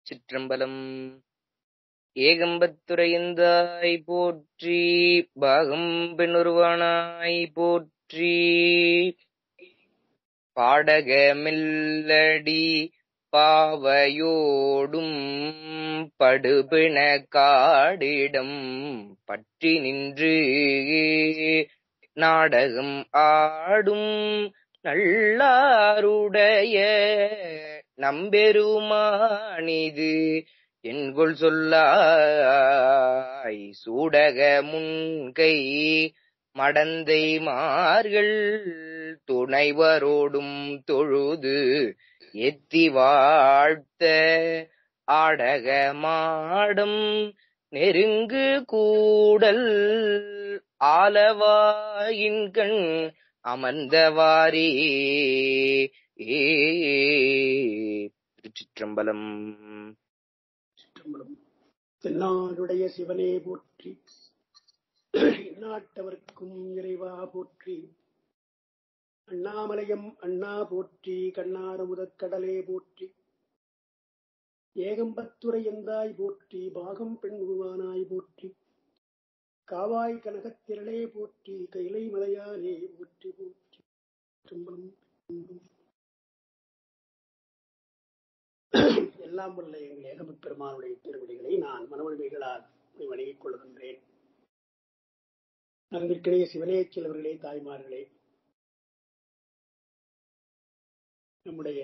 திருச்சிற்றம்பலம் ஏகம்பத்துரையந்தாய் போற்றி பாகம் பெண்ணுருவானாய் போற்றி பாடகமில்லடி பாவையோடும் படுபிண காடிடம் பற்றி நின்று நாடகம் ஆடும் நல்லாருடைய நம்பெருமானிது என்கொள் சொல்லாய் சூடக முன்கை மடந்தை மார்கள் துணைவரோடும் தொழுது எத்தி வாழ்த்த ஆடக மாடம் நெருங்கு கூடல் ஆலவாயின்கண் அமர்ந்தவாரே திருச்சிற்றம்பலம் சிற்றம்பலம் தென்னாடுடைய சிவனே போற்றி நாட்டவர்க்கும் இறைவா போற்றி அண்ணாமலையம் அண்ணா போற்றி கண்ணாறு முதற்கடலே போற்றி ஏகம்பத்துரை எந்தாய் போற்றி பாகம் பெண் உருவானாய் போற்றி காவாய் கனகத்திரளே போற்றி கைலை மலையானே போற்றி போற்றி சிற்றம்பலம் எல்லாம் வல்ல எங்கள் ஏகம பெருமானுடைய திருவடிகளை நான் மனவழிமைகளால் வணங்கிக் கொள்கின்றேன் அன்பிற்கிடையே சிவனே சிலவர்களே தாய்மார்களே நம்முடைய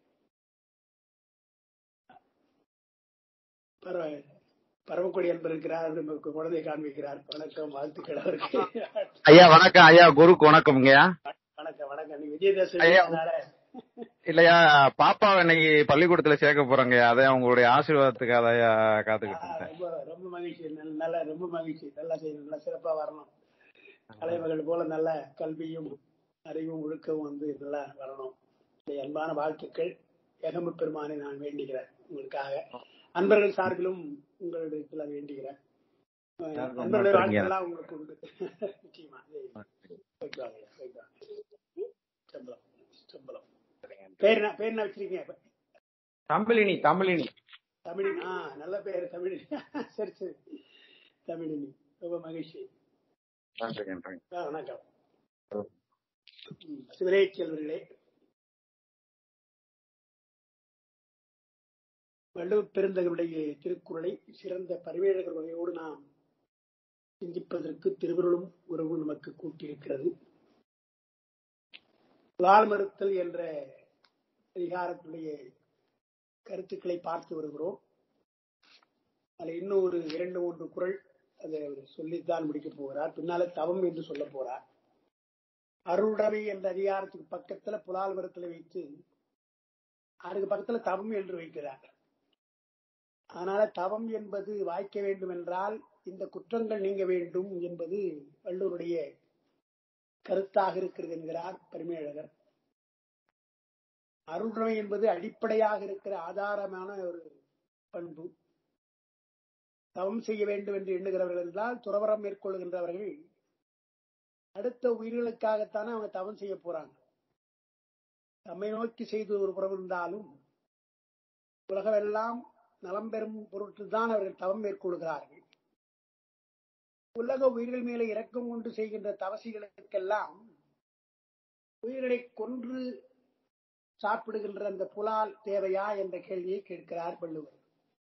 பர பரமக்குடி அன்பர் இருக்கிறார் நமக்கு குழந்தை காண்பிக்கிறார் வணக்கம் வாழ்த்துக்கள் அவருக்கு ஐயா வணக்கம் ஐயா குருக்கு வணக்கம்ங்கய்யா வணக்கம் வணக்கம் நீ விஜயதசமி ஐயா. அதனால இல்லையா பாப்பாவை இன்னைக்கு பள்ளிக்கூடத்துல சேர்க்க போறேங்கய்யா அதே உங்களுடைய ஆசீர்வாதத்துக்கு அதையா காத்துக்கிட்டு இருந்தேன் ரொம்ப ரொம்ப மகிழ்ச்சி நல்ல- நல்ல ரொம்ப மகிழ்ச்சி நல்லா செய்யணும் நல்லா சிறப்பா வரணும் கலைமகள் போல நல்ல கல்வியும் அறிவும் ஒழுக்கமும் வந்து நல்லா வரணும் இந்த அன்பான வாழ்த்துக்கள் ஏகம்ப பெருமானை நான் வேண்டுகிறேன் உங்களுக்காக அன்பர்கள் சார்பிலும் உங்களிடத்தில் வேண்டுகிறேன் அஹ் ரொம்ப அன்பர்களுடைய நன்றிங்க. வாழ்த்துக்கள்லாம் உங்களுக்கு உண்டு நிச்சயமா போயிட்டு வாங்க ஐயா, போயிட்டு வாங்க. சம்பளம் சம்பளம் பேர் என்ன பேர் என்ன வச்சிருக்கீங்க தமிழினி தமிழினி தமிழினி ஆ நல்ல பேர் தமிழினி சரி சரி தமிழினி ரொம்ப மகிழ்ச்சி நன்றிங்க நன்றிங்க ஆ, வணக்கம் ம், சிவரே செல்வர்களே வள்ளுவப் பெருந்தகருடைய திருக்குறளை சிறந்த பரிவேழகர் வகையோடு நாம் சிந்திப்பதற்கு திருவருளும் உறவு நமக்கு கூட்டியிருக்கிறது புலால் மறுத்தல் என்ற அதிகாரத்துடைய கருத்துக்களை பார்த்து வருகிறோம் அதில் இன்னும் ஒரு இரண்டு மூன்று குறள் அதை அவர் சொல்லித்தான் முடிக்கப் போகிறார் பின்னால தவம் என்று சொல்ல போறார் அருளுடைமை என்ற அதிகாரத்துக்கு பக்கத்துல புலால் மரத்துல வைத்து அதுக்கு பக்கத்துல தவம் என்று வைக்கிறார் அதனால தவம் என்பது வாய்க்க வேண்டும் என்றால் இந்த குற்றங்கள் நீங்க வேண்டும் என்பது வள்ளுவருடைய கருத்தாக இருக்கிறது என்கிறார் பெருமையழகர் அருளுடைமை என்பது அடிப்படையாக இருக்கிற ஆதாரமான ஒரு பண்பு தவம் செய்ய வேண்டும் என்று எண்ணுகிறவர்கள் என்றால் துறவரம் மேற்கொள்கின்றவர்கள் அடுத்த உயிர்களுக்காகத்தானே அவங்க தவம் செய்ய போறாங்க தம்மை நோக்கி செய்து ஒரு புறம் இருந்தாலும் உலகமெல்லாம் நலம் பெறும் பொருட்டு தான் அவர்கள் தவம் மேற்கொள்கிறார்கள் உலக உயிர்கள் மேலே இரக்கம் கொண்டு செய்கின்ற தவசிகளுக்கெல்லாம் உயிர்களை கொன்று சாப்பிடுகின்ற அந்த புலால் தேவையா என்ற கேள்வியை கேட்கிறார் வள்ளுவர்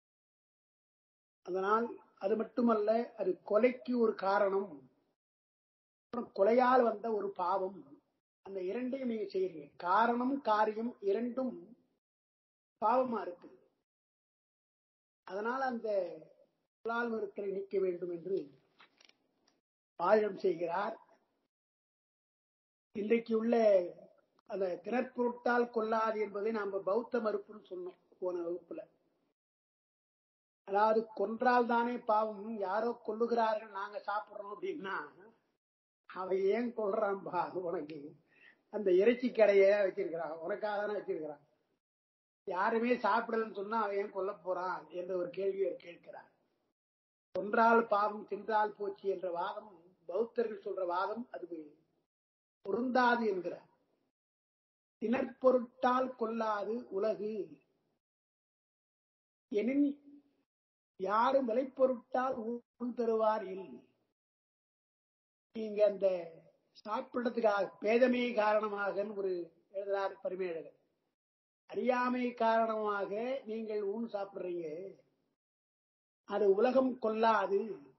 அதனால் அது மட்டுமல்ல அது கொலைக்கு ஒரு காரணம் அப்புறம் கொலையால் வந்த ஒரு பாவம் அந்த இரண்டையும் நீங்க செய்யறீங்க காரணம் காரியம் இரண்டும் பாவமா இருக்கு அதனால் அந்த புலால் மறுத்தலை நீக்க வேண்டும் என்று ஆயுதம் செய்கிறார் இன்றைக்கு உள்ள அந்த திறற்பொருட்டால் கொல்லாது என்பதை நாம பௌத்த மறுப்புன்னு சொன்னோம் போன வகுப்புல அதாவது கொன்றால் தானே பாவம் யாரோ கொல்லுகிறார்கள் நாங்க சாப்பிடுறோம் அப்படின்னா அவன் ஏன் கொல்றான்பா உனக்கு அந்த இறைச்சி கடையை வச்சிருக்கிறான் உனக்காக தானே வச்சிருக்கிறான் யாருமே சாப்பிடலன்னு சொன்னா அவன் ஏன் கொல்ல போறான் என்ற ஒரு கேள்வியை அவர் கேட்கிறார் கொன்றால் பாவம் தின்றால் போச்சு என்ற வாதம் பௌத்தர்கள் சொல்ற வாதம் அது பொருந்தாது என்கிறார் தினற்பொருட்டால் கொல்லாது உலகு எனின் யாரும் விலை பொருட்டால் ஊன் தருவார் இல் நீங்க அந்த சாப்பிடறதுக்காக பேதமை காரணமாக ஒரு எழுதுறார் பரிமேழகர் அறியாமை காரணமாக நீங்கள் ஊன் சாப்பிடுறீங்க அது உலகம் கொல்லாது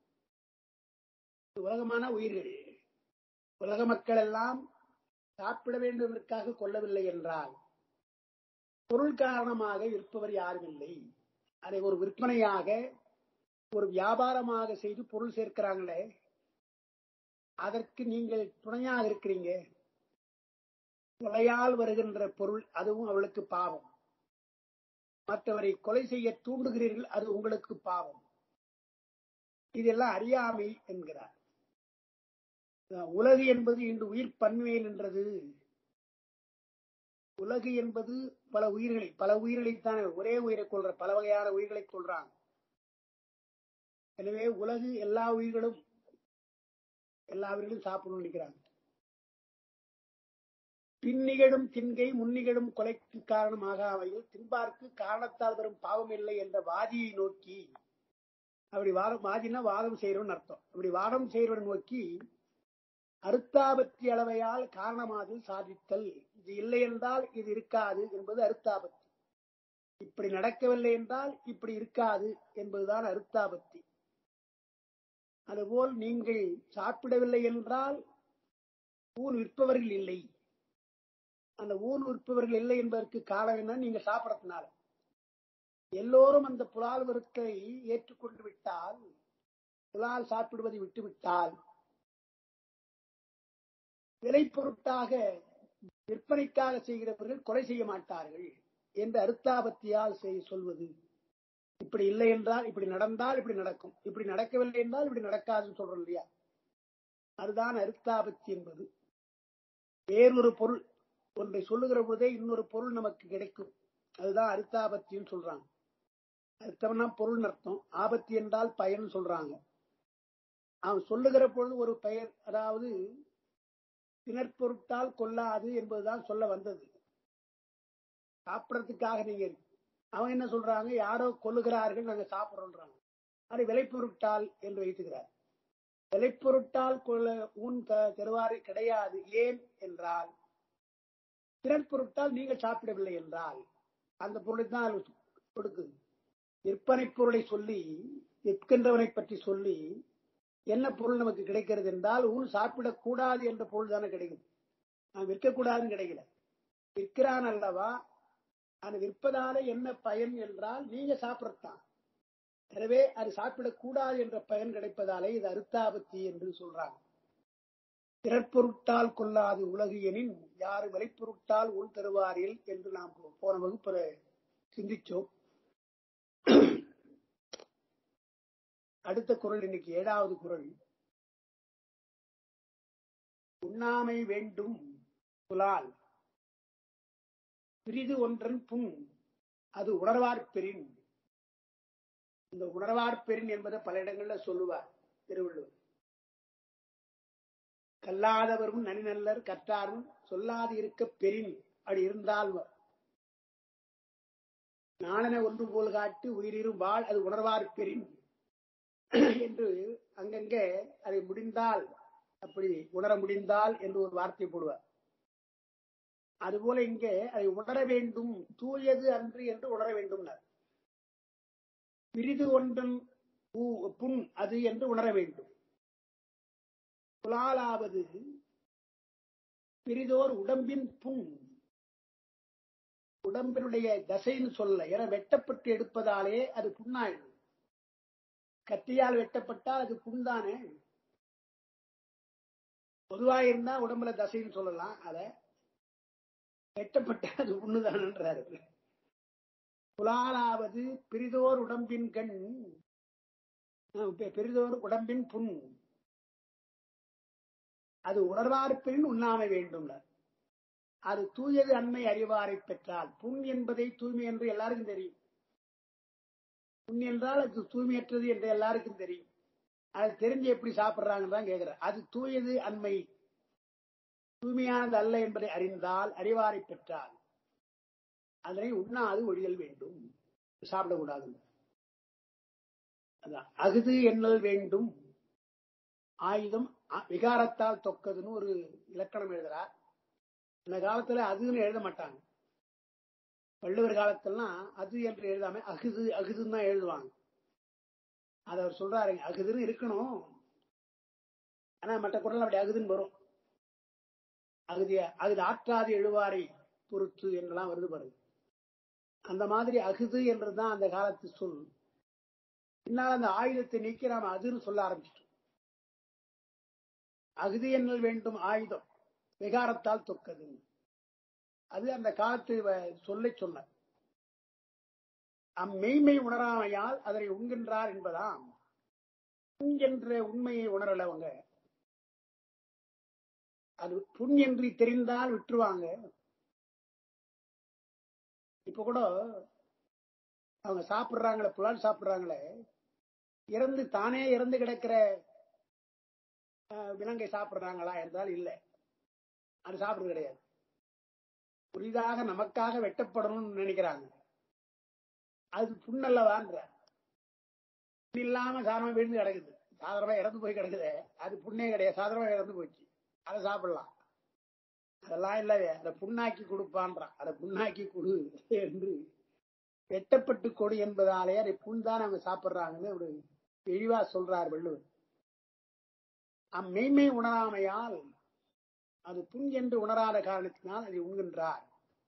உலகமான உயிர்கள் உலக மக்கள் எல்லாம் சாப்பிட வேண்டும் என்பதற்காக கொல்லவில்லை என்றால் பொருள் காரணமாக விற்பவர் யாரும் இல்லை அதை ஒரு விற்பனையாக ஒரு வியாபாரமாக செய்து பொருள் சேர்க்கிறாங்களே அதற்கு நீங்கள் துணையாக இருக்கிறீங்க கொலையால் வருகின்ற பொருள் அதுவும் அவளுக்கு பாவம் மற்றவரை கொலை செய்ய தூண்டுகிறீர்கள் அது உங்களுக்கு பாவம் இதெல்லாம் அறியாமை என்கிறார் உலகு என்பது இன்று உயிர் பன்மையில் நின்றது உலகு என்பது பல உயிர்களை பல உயிர்களைத்தான் ஒரே உயிரை கொள்ற பல வகையான உயிர்களை கொள்றாங்க எனவே உலகு எல்லா உயிர்களும் எல்லா உயிர்களும் சாப்பிடணும் நினைக்கிறாங்க பின்னிகழும் தின்கை முன்னிகழும் கொலைக்கு காரணமாக அவையில் தின்பார்க்கு காரணத்தால் வரும் பாவம் இல்லை என்ற வாதியை நோக்கி அப்படி வாதம் வாதினா வாதம் செய்யறோம்னு அர்த்தம் அப்படி வாதம் செய்யறவன் நோக்கி அருத்தாபத்தி அளவையால் காரணமாக சாதித்தல் இது இல்லை என்றால் இது இருக்காது என்பது அருத்தாபத்தி இப்படி நடக்கவில்லை என்றால் இப்படி இருக்காது என்பதுதான் அருத்தாபத்தி அதுபோல் நீங்கள் சாப்பிடவில்லை என்றால் ஊன் விற்பவர்கள் இல்லை அந்த ஊன் விற்பவர்கள் இல்லை என்பதற்கு காரணம் என்ன நீங்க சாப்பிடறதுனால எல்லோரும் அந்த புலால் வருத்தை ஏற்றுக்கொண்டு விட்டால் புலால் சாப்பிடுவதை விட்டுவிட்டால் விலை பொருட்டாக விற்பனைக்காக செய்கிறவர்கள் கொலை செய்ய மாட்டார்கள் என்று அருத்தாபத்தியால் சொல்வது இப்படி இல்லை என்றால் இப்படி நடந்தால் இப்படி நடக்கும் இப்படி நடக்கவில்லை என்றால் இப்படி நடக்காதுன்னு சொல்றோம் இல்லையா அதுதான் அருத்தாபத்தி என்பது வேறொரு பொருள் ஒன்றை சொல்லுகிற பொழுதே இன்னொரு பொருள் நமக்கு கிடைக்கும் அதுதான் அருத்தாபத்தின்னு சொல்றாங்க அர்த்தம்னா பொருள் அர்த்தம் ஆபத்து என்றால் பயன் சொல்றாங்க அவன் சொல்லுகிற பொழுது ஒரு பெயர் அதாவது திணற்பொருட்டால் கொல்லாது என்பதுதான் சொல்ல வந்தது சாப்பிடறதுக்காக நீங்க அவங்க என்ன சொல்றாங்க யாரோ கொல்லுகிறார்கள் நாங்க சாப்பிடுறோம்ன்றாங்க அது விலைப்பொருட்டால் என்று வைத்துக்கிறார் விலைப்பொருட்டால் கொள்ள ஊன் தருவாறு கிடையாது ஏன் என்றால் திறற்பொருட்டால் நீங்கள் சாப்பிடவில்லை என்றால் அந்த பொருளை தான் கொடுக்குது விற்பனை பொருளை சொல்லி விற்கின்றவனை பற்றி சொல்லி என்ன பொருள் நமக்கு கிடைக்கிறது என்றால் ஊன் சாப்பிடக்கூடாது என்ற பொருள் தானே கிடைக்குது நான் விற்கக்கூடாதுன்னு கிடைக்கல விற்கிறான் அல்லவா அது விற்பதால என்ன பயன் என்றால் நீங்க சாப்பிடத்தான் எனவே அது சாப்பிடக்கூடாது என்ற பயன் கிடைப்பதாலே இது அருத்தாபத்தி என்று சொல்றாங்க பிறப்பொருட்டால் கொள்ளாது உலகு எனின் யாரு விலைப்பொருட்டால் உள் தருவாரில் என்று நாம் போன வகுப்புற சிந்திச்சோம் அடுத்த குரல் இன்னைக்கு ஏழாவது குரல் உண்ணாமை வேண்டும் புலால் பிரிது ஒன்றன் புண் அது உணர்வார்பெறின் இந்த உணர்வார்பெறின் என்பதை பல இடங்கள்ல சொல்லுவார் திருவள்ளுவர் கல்லாதவரும் நனிநல்லர் கற்றாரும் சொல்லாது இருக்க பெறின் அப்படி இருந்தால் நாணன ஒன்று போல் காட்டு உயிரிரும் வாழ் அது உணர்வார் பெறின் என்று அங்கங்கே அதை முடிந்தால் அப்படி உணர முடிந்தால் என்று ஒரு வார்த்தை போடுவார் அதுபோல இங்கே அதை உணர வேண்டும் தூயது அன்று என்று உணர வேண்டும் பிரிது ஒன்றன் புண் அது என்று உணர வேண்டும் புலாலாவது பிரிதோர் உடம்பின் புண் உடம்பினுடைய தசைன்னு சொல்ல என வெட்டப்பட்டு எடுப்பதாலே அது புண்ணாயிடும் கத்தியால் வெட்டப்பட்டால் அது புண்தானே பொதுவா இருந்தா உடம்புல தசைன்னு சொல்லலாம் அத வெட்டப்பட்ட அது புண்ணுதானன்றாரு புலாலாவது பிரிதோர் உடம்பின் கண் பெரிதோர் உடம்பின் புண் அது உணர்வார்ப்பின் உண்ணாமை வேண்டும் அது தூயது அண்மை அறிவாரை பெற்றால் புண் என்பதை தூய்மை என்று எல்லாருக்கும் தெரியும் புண் என்றால் அது தூய்மையற்றது என்று எல்லாருக்கும் தெரியும் அது தெரிஞ்சு எப்படி சாப்பிடுறாங்கன்னு தான் கேட்கிற அது தூயது அண்மை தூய்மையானது அல்ல என்பதை அறிந்தால் அறிவாரை பெற்றால் அதனை உண்ணாது ஒழியல் வேண்டும் சாப்பிடக்கூடாது அதான் அகுது எண்ணல் வேண்டும் ஆயுதம் அ- விகாரத்தால் தொக்கதுன்னு ஒரு இலக்கணம் எழுதுறார் இந்த காலத்துல அதுன்னு எழுத மாட்டாங்க வள்ளுவர் காலத்திலாம் அது என்று எழுதாம அகுது அகுதுன்னு தான் எழுதுவாங்க அத அவர் சொல்றாருங்க அகுதுன்னு இருக்கணும் ஆனா மற்ற குரல் அப்படி அகுதுன்னு வரும் அகுதிய அகுது ஆற்றாது எழுவாரை பொறுத்து என்றெல்லாம் வருது பாருங்க அந்த மாதிரி அகுது என்றுதான் அந்த காலத்து சொல் பின்னால் அந்த ஆயுதத்தை நீக்கி நாம அதுன்னு சொல்ல ஆரம்பிச்சிட்டோம் அகுதி என்னல் வேண்டும் ஆயுதம் விகாரத்தால் தொக்கது அது அந்த காலத்து வ- சொல்லை சொன்ன அம்மெய்மை உணராமையால் அதனை உண்கின்றார் என்பதாம் புண் என்ற உண்மையை உணரலவங்க அது புண் என்று தெரிந்தால் விட்டுருவாங்க இப்ப கூட அவங்க சாப்பிடுறாங்களே புலால் சாப்பிடுறாங்களே இறந்து தானே இறந்து கிடக்கிற அஹ், விலங்கை சாப்பிடுறாங்களா என்றால் இல்லை அது சாப்பிடுறது கிடையாது புதிதாக நமக்காக வெட்டப்படணும்னு நினைக்கிறாங்க அது புண்ணல்லவான்ற புண் இல்லாம சாதாரணமா விழுந்து கிடக்குது சாதாரணமா இறந்து போய் கிடக்குது அது புண்ணே கிடையாது சாதாரணமா இறந்து போச்சு அதை சாப்பிடலாம் அதெல்லாம் இல்ல அதை புண்ணாக்கி கொடுப்பான்றான் அதை புண்ணாக்கி கொடு என்று வெட்டப்பட்டு கொடு என்பதாலே அதை புண் தான் அவங்க சாப்பிடுறாங்கன்னு ஒரு தெளிவா சொல்றார் வள்ளுவர் அம்மெய்மை உணராமையால் அது புண் என்று உணராத காரணத்தினால் அதை உண்கின்றார்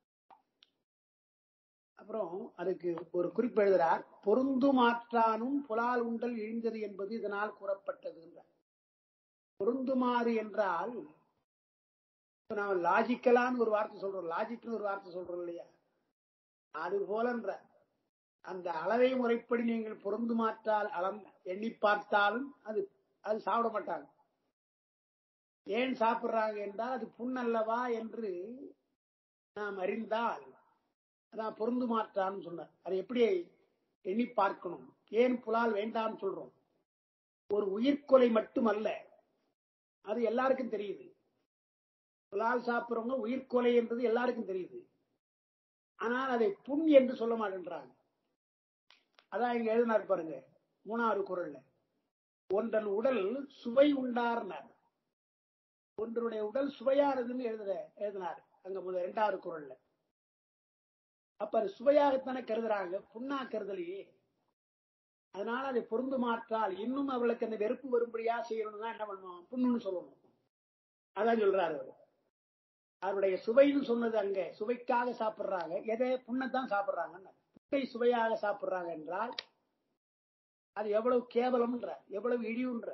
அப்புறம் அதுக்கு ஒரு குறிப்பு எழுதுறார் பொருந்துமாற்றானும் புலால் உண்டல் இழிந்தது என்பது இதனால் கூறப்பட்டது என்றார் பொருந்துமாறு என்றால் இப்ப நாம லாஜிக்கலான்னு ஒரு வார்த்தை சொல்றோம் லாஜிக்னு ஒரு வார்த்தை சொல்றோம் இல்லையா அது போலன்ற அந்த அளவை முறைப்படி நீங்கள் பொருந்துமாற்றால் அளம் எண்ணி பார்த்தாலும் அது அது சாப்பிட மாட்டாங்க ஏன் சாப்பிடுறாங்க என்றால் அது புண்ணல்லவா என்று நாம் அறிந்தால் அதான் பொருந்து மாற்றான்னு சொன்னார் அதை எப்படி எண்ணி பார்க்கணும் ஏன் புலால் வேண்டாம்னு சொல்றோம் ஒரு உயிர்கொலை மட்டுமல்ல அது எல்லாருக்கும் தெரியுது புலால் சாப்பிடுறவங்க உயிர்கொலை என்பது எல்லாருக்கும் தெரியுது ஆனால் அதை புண் என்று சொல்ல மாட்டேன்றாங்க அதான் இங்க எழுதினார் பாருங்க மூணாவது குரல்ல ஒன்றன் உடல் சுவை உண்டார்னார் ஒன்றுடைய உடல் சுவையானதுன்னு எழுதுற எழுதினார் அங்க முதல் இரண்டாவது குரல்ல அப்ப அது சுவையாகத்தானே கருதுறாங்க புண்ணா கருதலையே அதனால அதை பொருந்து மாற்றால் இன்னும் அவளுக்கு அந்த வெறுப்பு வரும்படியா செய்யணும்னா என்ன பண்ணுவோம் புண்ணுன்னு சொல்லணும் அதான் சொல்றாரு அவர் அவருடைய சுவைன்னு சொன்னது அங்க சுவைக்காக சாப்பிடுறாங்க எதை புண்ணத்தான் சாப்பிடுறாங்கன்னு புண்ணை சுவையாக சாப்பிடுறாங்க என்றால் அது எவ்வளவு கேவலம்ன்ற எவ்வளவு இழிவுன்ற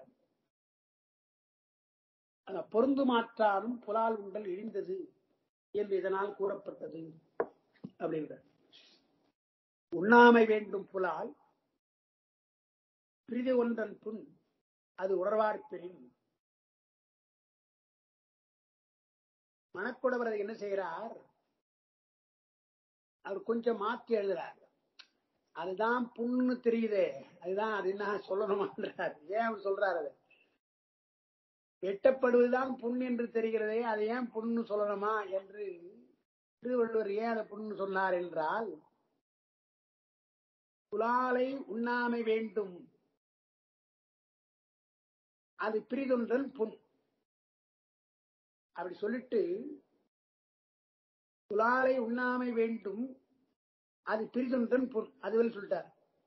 அந்த பொருந்து மாற்றாலும் புலால் உண்டல் இழிந்தது என்று இதனால் கூறப்பட்டது அப்படின்ற உண்ணாமை வேண்டும் புலால் பிரிது ஒன்றன் புண் அது உணர்வார்ப்பெறின் மணக்குடவர் அதை என்ன செய்கிறார் அவர் கொஞ்சம் மாற்றி எழுதுறார் அதுதான் புண்ணு தெரியுதே அதுதான் அது என்ன சொல்லணுமான்றார் ஏன் அவர் சொல்றாரு அதை வெட்டப்படுவதுதான் புண் என்று தெரிகிறதே அதை ஏன் புண்ணு சொல்லணுமா என்று திருவள்ளுவர் ஏன் அதை புண்ணு சொன்னார் என்றால் புலாலை உண்ணாமை வேண்டும் அது பிரிதொன்றன் புண் அப்படி சொல்லிட்டு புலாலை உண்ணாமை வேண்டும் அது பிரிதொன்றன் புண் அதுவரை சொல்லிட்டார்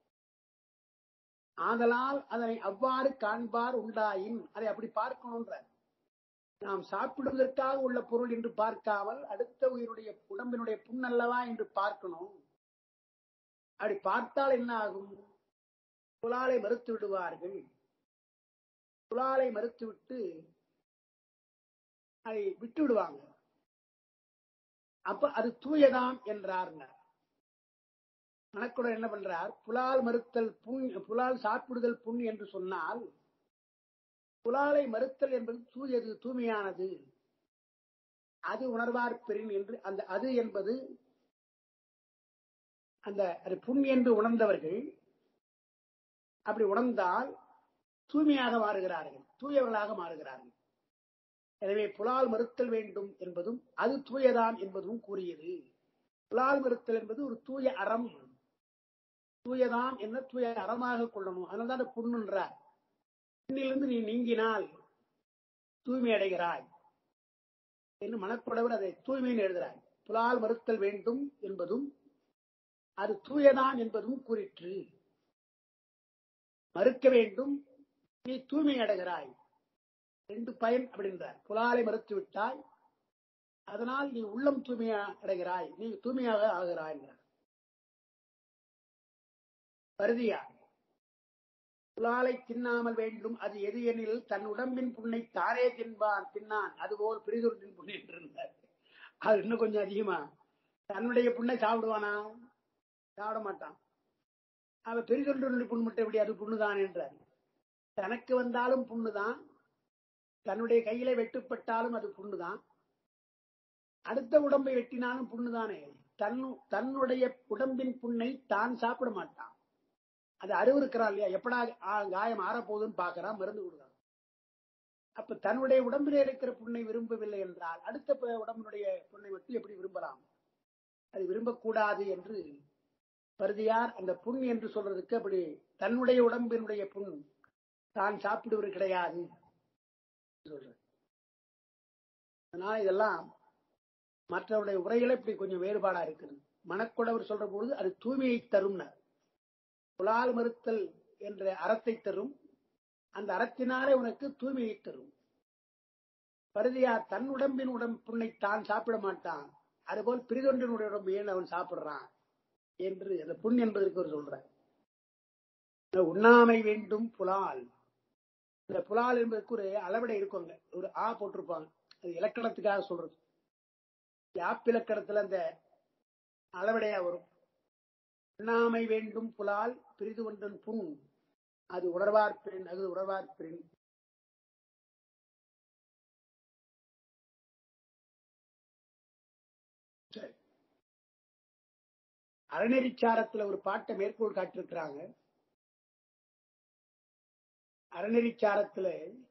ஆதலால் அதனை அவ்வாறு காண்பார் உண்டாயின் அதை அப்படி பார்க்கணும்ன்ற நாம் சாப்பிடுவதற்காக உள்ள பொருள் என்று பார்க்காமல் அடுத்த உயிருடைய உடம்பினுடைய புண்ணல்லவா என்று பார்க்கணும் அப்படி பார்த்தால் என்ன ஆகும் புலாலை மறுத்து விடுவார்கள் புலாலை மறுத்துவிட்டு அதை விட்டு விடுவாங்க அப்ப அது தூயதாம் என்றார் மணக்குடன் என்ன பண்றார் புலால் மறுத்தல் புண் புலால் சாப்பிடுதல் புண் என்று சொன்னால் புலாலை மறுத்தல் என்பது தூயது தூய்மையானது அது உணர்வார் பெறின் என்று அந்த அது என்பது அந்த அது புண் என்று உணர்ந்தவர்கள் அப்படி உணர்ந்தால் தூய்மையாக மாறுகிறார்கள் தூயவர்களாக மாறுகிறார்கள் எனவே புலால் மறுத்தல் வேண்டும் என்பதும் அது தூயதான் என்பதும் கூறியது புலால் மறுத்தல் என்பது ஒரு தூய அறம் தூயதாம் என்ன தூய அறமாக கொள்ளணும் அதனால தான் புண்ணுன்றார் புண்ணிலிருந்து நீ நீங்கினால் தூய்மை அடைகிறாய் என்று மனக்குடவர் அதை தூய்மைன்னு எழுதுகிறார் புலால் மறுத்தல் வேண்டும் என்பதும் அது தூயதான் என்பதும் கூறிற்று மறுக்க வேண்டும் நீ தூய்மை அடைகிறாய் ரெண்டு பயன் அப்படின்றார் புலாலை மறுத்து விட்டாய் அதனால் நீ உள்ளம் தூய்மையா அடைகிறாய் நீ தூய்மையாக ஆகிறாய் என்றார் பருதியார் புலாலை தின்னாமல் வேண்டும் அது எது எனில் தன் உடம்பின் புண்ணை தானே தின்பான் தின்னான் அதுபோல் பிரிதொன்றின் புண்ணை என்றிருந்தார் அது இன்னும் கொஞ்சம் அதிகமா தன்னுடைய புண்ணை சாப்பிடுவானா சாப்பிட மாட்டான் அவன் பெரிதொன்றினுடைய புண் மட்டும் எப்படி அது புண்ணுதான் என்றார் தனக்கு வந்தாலும் புண்ணுதான் தன்னுடைய கையில வெட்டுப்பட்டாலும் அது புண்ணுதான் அடுத்த உடம்பை வெட்டினாலும் புண்ணுதானே தன்னு தன்னுடைய உடம்பின் புண்ணை தான் சாப்பிட மாட்டான் அது அறிவுறுக்கிறான் இல்லையா எப்படா ஆ, காயம் ஆறப்போகுதுன்னு பாக்குறான் மருந்து கொடுக்குறான் அப்ப தன்னுடைய உடம்பிலே இருக்கிற புண்ணை விரும்பவில்லை என்றால் அடுத்த ப- உடம்பினுடைய புண்ணை மட்டும் எப்படி விரும்பலாம் அது விரும்பக்கூடாது என்று பருதியார் அந்த புண் என்று சொல்றதுக்கு அப்படி தன்னுடைய உடம்பினுடைய புண் தான் சாப்பிடுவது கிடையாது சொல்றார் அதனால இதெல்லாம் மற்றவருடைய உரைகளை இப்படி கொஞ்சம் வேறுபாடா இருக்குது மனக்குடவர் சொல்ற பொழுது அது தூய்மையை தரும்னார் புலால் மறுத்தல் என்ற அறத்தை தரும் அந்த அறத்தினாலே உனக்கு தூய்மையை தரும் பருதியார் தன் உடம்பின் உடம்பு புண்ணை தான் சாப்பிட மாட்டான் அதுபோல் பிரிதொன்றினுடைய உடம்பு ஏன் அவன் சாப்பிடுறான் என்று அந்த புண் என்பதற்கு அவர் சொல்றார் இந்த உண்ணாமை வேண்டும் புலால் இந்த புலால் என்பதற்கு ஒரு அளவிடை இருக்குங்க ஒரு ஆ போட்டிருப்பாங்க அது இலக்கணத்துக்காக சொல்றது யாப்பிலக்கணத்துல அந்த அளவிடையா வரும் உண்ணாமை வேண்டும் புலால் பிரிது ஒன்றன் புண் அது உணர்வார்பின் அது உணர்வார்பின் சரி அறநெறிச்சாரத்துல ஒரு பாட்டை மேற்கோள் காட்டிருக்கிறாங்க அறநெறிச்சாரத்துல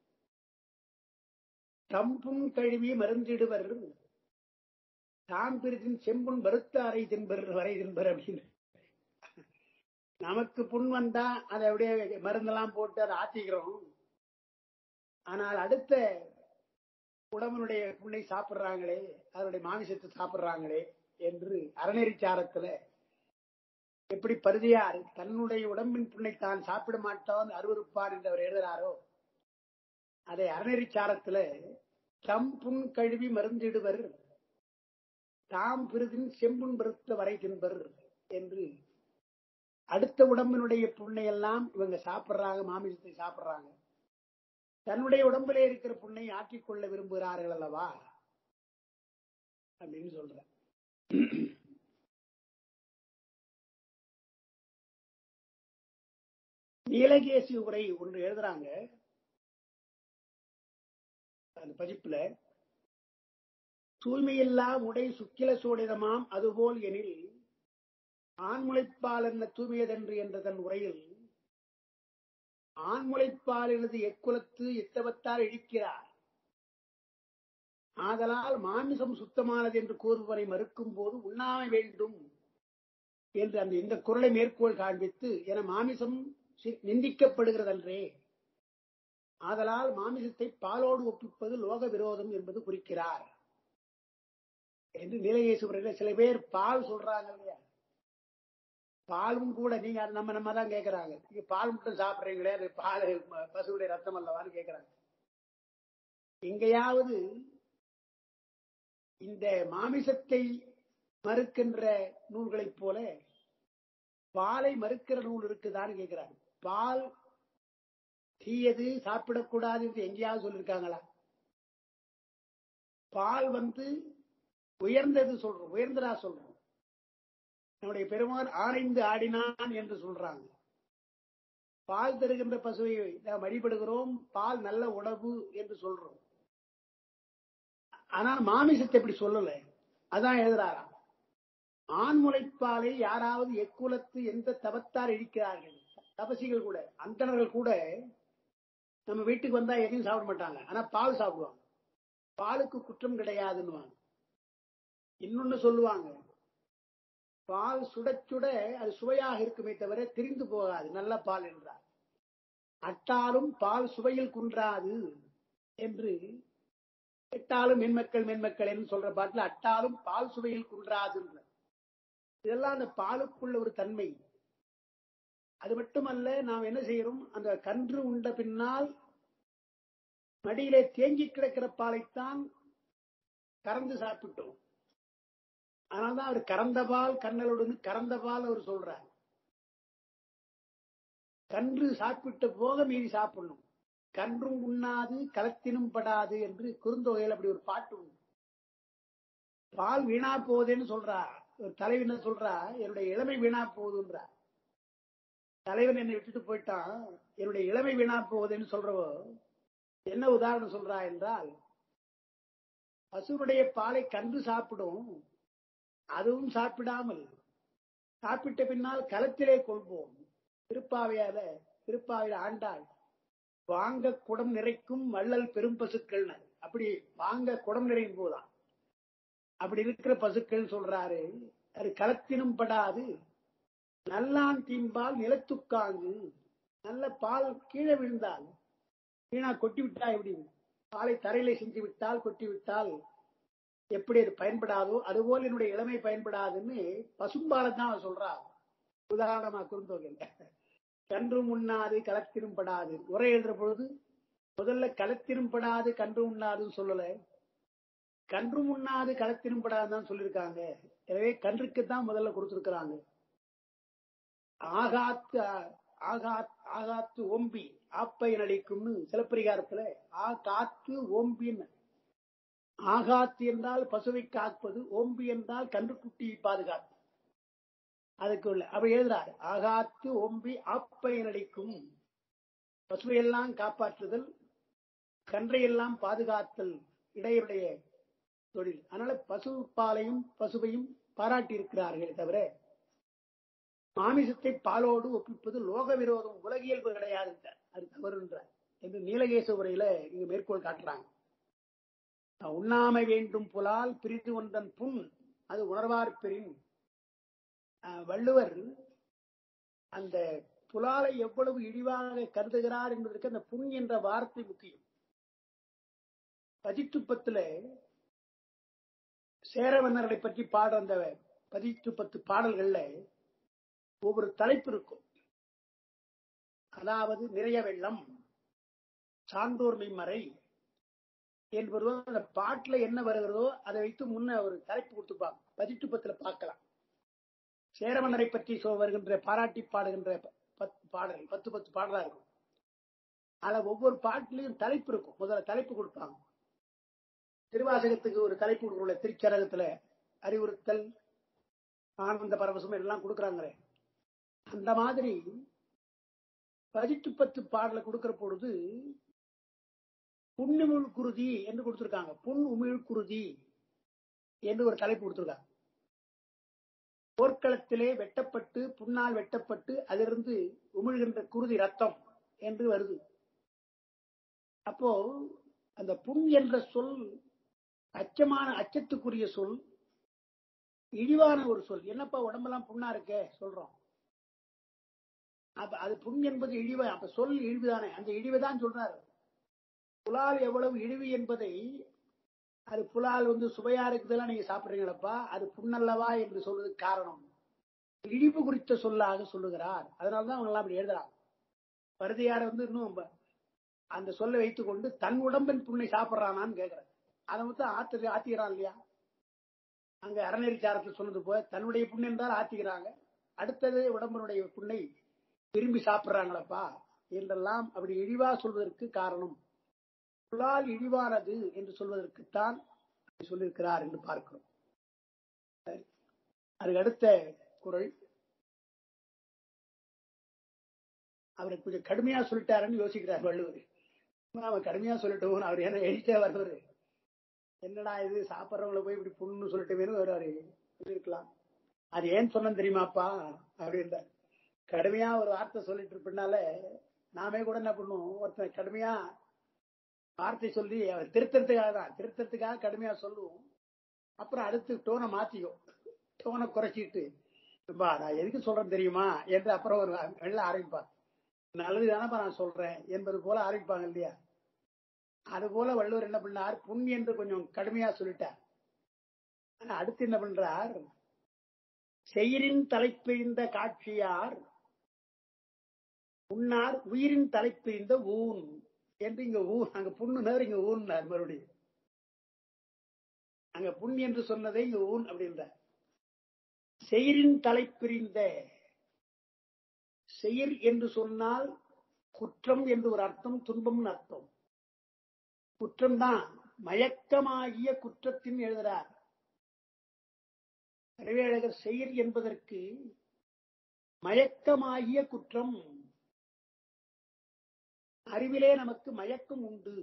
தம்பும் கழுவி மருந்திடுவர் தாம் பிரிதின் செம்புன் வருத்த அறை தின்பர் வரை தின்பர் அப்படின்னு நமக்கு புண் வந்தா அதை அப்படியே மருந்தெல்லாம் போட்டு அதை ஆத்திக்கிறோம் ஆனால் அடுத்த உடம்பனுடைய புண்ணை சாப்பிடுறாங்களே அதனுடைய மாமிசத்தை சாப்பிடுறாங்களே என்று அறநெறிச்சாரத்துல எப்படி பருதியார் தன்னுடைய உடம்பின் புண்ணை தான் சாப்பிட மாட்டான் அருவருப்பார் என்று அவர் எழுதுறாரோ அதை அறநெறிச்சாரத்துல தம் புண் கழுவி மருந்திடுவர் தாம் பிரிதின் செம்புண் பெருத்த வரை தின்பர் என்று அடுத்த உடம்பினுடைய புண்ணை எல்லாம் இவங்க சாப்பிடுறாங்க மாமிசத்தை சாப்பிடுறாங்க தன்னுடைய உடம்பிலே இருக்கிற புண்ணை ஆற்றிக் கொள்ள விரும்புகிறார்கள் அல்லவா அப்படின்னு சொல்ற நீலகேசி உரை ஒன்று எழுதுறாங்க அந்த பதிப்புல தூய்மையில்லா உடை சுக்கில சோடிதமாம் அதுபோல் எனில் ஆண்முளைப்பால் என்ன தூய்மையதென்று என்ற தன் உரையில் ஆண்முளைப்பால் எனது எக்குலத்து எத்தவத்தால் இடிக்கிறார் ஆதலால் மாமிசம் சுத்தமானது என்று கூறுவரை மறுக்கும் போது உண்ணாமை வேண்டும் என்று அந்த இந்த குரலை மேற்கோள் காண்பித்து என மாமிசம் சி- நிந்திக்கப்படுகிறதன்றே ஆதலால் மாமிசத்தை பாலோடு ஒப்பிப்பது லோக விரோதம் என்பது குறிக்கிறார் என்று நிலையேசுவரில் சில பேர் பால் சொல்றாங்க இல்லையா பாலும் கூட நீங்க அது நம்ம நம்ம தான் கேக்குறாங்க நீங்க பால் மட்டும் சாப்பிடுறீங்களே அது பால் ம- பசுவுடைய ரத்தம் அல்லவான்னு கேக்குறாங்க எங்கேயாவது இந்த மாமிசத்தை மறுக்கின்ற நூல்களைப் போல பாலை மறுக்கிற நூல் இருக்குதான்னு கேக்குறாங்க பால் தீயது சாப்பிடக்கூடாது என்று எங்கேயாவது சொல்லிருக்காங்களா பால் வந்து உயர்ந்தது சொல்றோம் உயர்ந்ததா சொல்றோம் நம்முடைய பெருமான் ஆணைந்து ஆடினான் என்று சொல்றாங்க பால் தருகின்ற பசுவை நாம் வழிபடுகிறோம் பால் நல்ல உணவு என்று சொல்றோம் ஆனால் மாமிசத்தை இப்படி சொல்லல அதான் எழுதுறாராம் ஆண்முளைப்பாலை யாராவது எக்குலத்து எந்த தவத்தார் இடிக்கிறார்கள் தபசிகள் கூட அந்தணர்கள் கூட நம்ம வீட்டுக்கு வந்தா எதையும் சாப்பிட மாட்டாங்க ஆனா பால் சாப்பிடுவாங்க பாலுக்கு குற்றம் கிடையாதுன்னுவாங்க இன்னொன்னு சொல்லுவாங்க பால் சுடச் சுட அது சுவையாக இருக்குமே தவிர திரிந்து போகாது நல்ல பால் என்றார் அட்டாலும் பால் சுவையில் குன்றாது என்று எட்டாலும் மென்மக்கள் மென்மக்கள் என்று சொல்ற பாட்டுல அட்டாலும் பால் சுவையில் குன்றாது இதெல்லாம் அந்த பாலுக்குள்ள ஒரு தன்மை அது மட்டுமல்ல நாம் என்ன செய்யறோம் அந்த கன்று உண்ட பின்னால் மடியிலே தேங்கி கிடக்கிற பாலைத்தான் கறந்து சாப்பிட்டோம் அதனால்தான் அவர் கறந்த பால் கண்ணலுடன் கறந்த பால் அவர் சொல்றார் கன்று சாப்பிட்ட போக மீறி சாப்பிடணும் கன்றும் உண்ணாது களத்தினும் படாது என்று குறுந்தொகையில் அப்படி ஒரு பாட்டு உண்டு பால் வீணா போகுதுன்னு சொல்றா ஒரு தலைவன் என்ன சொல்றா என்னுடைய இளமை வீணா போகுதுன்றா தலைவன் என்னை விட்டுட்டு போயிட்டான் என்னுடைய இளமை வீணா போகுதுன்னு சொல்றவோ என்ன உதாரணம் சொல்றா என்றால் பசுனுடைய பாலை கன்று சாப்பிடும் அதுவும் சாப்பிடாமல் சாப்பிட்ட பின்னால் களத்திலே கொள்வோம் திருப்பாவையால திருப்பாவையில ஆண்டாள் வாங்க குடம் நிறைக்கும் வள்ளல் பெரும் பசுக்கள் அப்படி வாங்க குடம் நிறையும் போதான் அப்படி இருக்கிற பசுக்கள் சொல்றாரு அது களத்தினும் படாது நல்லான் தீம்பால் நிலத்துக்காங்கு நல்ல பால் கீழே விழுந்தால் வீணா கொட்டி விட்டா எப்படி பாலை தரையில செஞ்சு விட்டால் கொட்டி விட்டால் எப்படி அது பயன்படாதோ அதுபோல் என்னுடைய இளமை பயன்படாதுன்னு பசும்பாலை தான் அவர் சொல்றா உதாரணமா குறுந்தொகையில் கன்றும் உண்ணாது களத்திலும் படாது உரை எழுதுற பொழுது முதல்ல களத்திலும் படாது கன்றும் உண்ணாதுன்னு சொல்லல கன்றும் உண்ணாது களத்திலும் படாதுன்னு சொல்லியிருக்காங்க எனவே கன்றுக்கு தான் முதல்ல கொடுத்திருக்கிறாங்க ஆகாத்து ஆகாத் ஆகாத்து ஓம்பி ஆப்பை நடிக்கும்னு சிலப்பரிகாரத்துல ஆ காத்து ஓம்பின்னு ஆகாத்து என்றால் பசுவை காப்பது ஓம்பி என்றால் கன்றுக்குட்டியை பாதுகாப்பு அதுக்கு உள்ள அவ எழுதுறாரு ஆகாத்து ஓம்பி ஆப்பை நடிக்கும் பசுவையெல்லாம் காப்பாற்றுதல் கன்றையெல்லாம் பாதுகாத்தல் இடையுடைய தொழில் அதனால பசு பாலையும் பசுவையும் பாராட்டி இருக்கிறார்கள் தவிர மாமிசத்தை பாலோடு ஒப்பிப்பது லோக விரோதம் உலகியல்பு கிடையாது அது தவறுன்றார் என்று நீலகேச உரையில இங்க மேற்கோள் காட்டுறாங்க உண்ணாமை வேண்டும் புலால் பிரித்து ஒன்றன் புண் அது உணர்வார் பெறின் வள்ளுவர் அந்த புலாலை எவ்வளவு இழிவாக கருதுகிறார் என்பதற்கு அந்த புண் என்ற வார்த்தை முக்கியம் பதித்துப்பத்துல சேரவன்னர்களை பற்றி பாடுற அந்த பதித்துப்பத்து பாடல்கள்ல ஒவ்வொரு தலைப்பு இருக்கும் அதாவது நிறைய வெள்ளம் சான்றோர் மெய்மறை என்பது அந்த பாட்டுல என்ன வருகிறதோ அதை வைத்து முன்ன ஒரு தலைப்பு கொடுத்துப்பாங்க பதிட்டுப்பத்துல பார்க்கலாம் சேரமன்னரை பற்றி சொ வருகின்ற பாராட்டி பாடுகின்ற பத்து பாடல் பத்து பத்து பாடலா இருக்கும் அதுல ஒவ்வொரு பாட்டிலையும் தலைப்பு இருக்கும் முதல்ல தலைப்பு கொடுப்பாங்க திருவாசகத்துக்கு ஒரு தலைப்பு கொடுக்கல திருச்சரகத்துல அறிவுறுத்தல் ஆனந்த பரவசம் எல்லாம் கொடுக்குறாங்களே அந்த மாதிரி பதிட்டு பத்து பாடல கொடுக்கிற பொழுது புண்ணுமிழ் குருதி என்று கொடுத்திருக்காங்க புண் உமிழ் குருதி என்று ஒரு தலைப்பு கொடுத்திருக்காங்க போர்க்களத்திலே வெட்டப்பட்டு புண்ணால் வெட்டப்பட்டு அதிலிருந்து உமிழ்கின்ற குருதி ரத்தம் என்று வருது அப்போ அந்த புண் என்ற சொல் அச்சமான அச்சத்துக்குரிய சொல் இழிவான ஒரு சொல் என்னப்பா உடம்பெல்லாம் புண்ணா இருக்க சொல்றோம் அப்ப அது புண் என்பது இழிவு அப்ப சொல் இழிவுதானே அந்த இழிவுதான் சொல்றாரு புலால் எவ்வளவு இழிவு என்பதை அது புலால் வந்து சுவையா இருக்குதெல்லாம் நீங்க சாப்பிடுறீங்களப்பா அது புண்ணல்லவா என்று சொல்வதற்கு காரணம் இழிவு குறித்த சொல்லாக சொல்லுகிறார் அதனாலதான் அவங்க எல்லாம் அப்படி எழுதுறாங்க பருதியார் வந்து இன்னும் அந்த சொல்லை வைத்துக் கொண்டு தன் உடம்பின் புண்ணை சாப்பிடுறானான்னு கேட்கிறார் அதை மொத்தம் ஆத்து ஆத்திக்கிறான் இல்லையா அங்க அறநெறிச்சாரத்தில் சொன்னது போல தன்னுடைய புண்ணு என்றால் ஆத்திக்கிறாங்க அடுத்தது உடம்பனுடைய புண்ணை விரும்பி சாப்பிடுறாங்களப்பா என்றெல்லாம் அப்படி இழிவா சொல்வதற்கு காரணம் புலால் இழிவானது என்று சொல்வதற்குத்தான் சொல்லியிருக்கிறார் என்று பார்க்கிறோம் அதுக்கு அடுத்த குரல் அவரை கொஞ்சம் கடுமையா சொல்லிட்டாருன்னு யோசிக்கிறார் வள்ளுவர் அவன் கடுமையா சொல்லிட்டோம் அவர் என்ன எழுதிட்டே வருவாரு என்னடா இது சாப்பிட்றவங்கள போய் இப்படி புண்ணு சொல்லிட்டு வருவாரு சொல்லிருக்கலாம் அது ஏன் சொன்ன தெரியுமாப்பா அப்படின்ற கடுமையா ஒரு வார்த்தை சொல்லிட்டு இருப்பினால நாமே கூட என்ன பண்ணுவோம் ஒருத்தன் கடுமையா வார்த்தை சொல்லி அவர் திருத்தறதுக்காக தான் திருத்தறதுக்காக கடுமையா சொல்லுவோம் அப்புறம் அடுத்து டோனை மாத்திக்கும் டோனை குறைச்சிட்டு பா நான் எதுக்கு சொல்றேன் தெரியுமா என்று அப்புறம் ஒரு வெள்ள ஆரம்பிப்பார் நல்லது தானப்பா நான் சொல்றேன் என்பது போல ஆரம்பிப்பாங்க இல்லையா அது போல வள்ளுவர் என்ன பண்ணார் புண் என்று கொஞ்சம் கடுமையா சொல்லிட்டார் ஆனா அடுத்து என்ன பண்றார் செயிரின் தலைப்பிரிந்த காட்சியார் உன்னார் உயிரின் தலைப்பிரிந்த ஊன் என்று இங்க ஊன் அங்க புண்ணு நேரம் இங்க ஊன்னார் மறுபடியும் அங்க புண் என்று சொன்னதை இங்க ஊன் அப்படின்றார் செயிரின் தலைப்பிரிந்த செயிர் என்று சொன்னால் குற்றம் என்று ஒரு அர்த்தம் துன்பம்னு அர்த்தம் குற்றம்தான் மயக்கமாகிய குற்றத்தின் எழுதுறார் அறிவேழகர் செயிர் என்பதற்கு மயக்கமாகிய குற்றம் அறிவிலே நமக்கு மயக்கம் உண்டு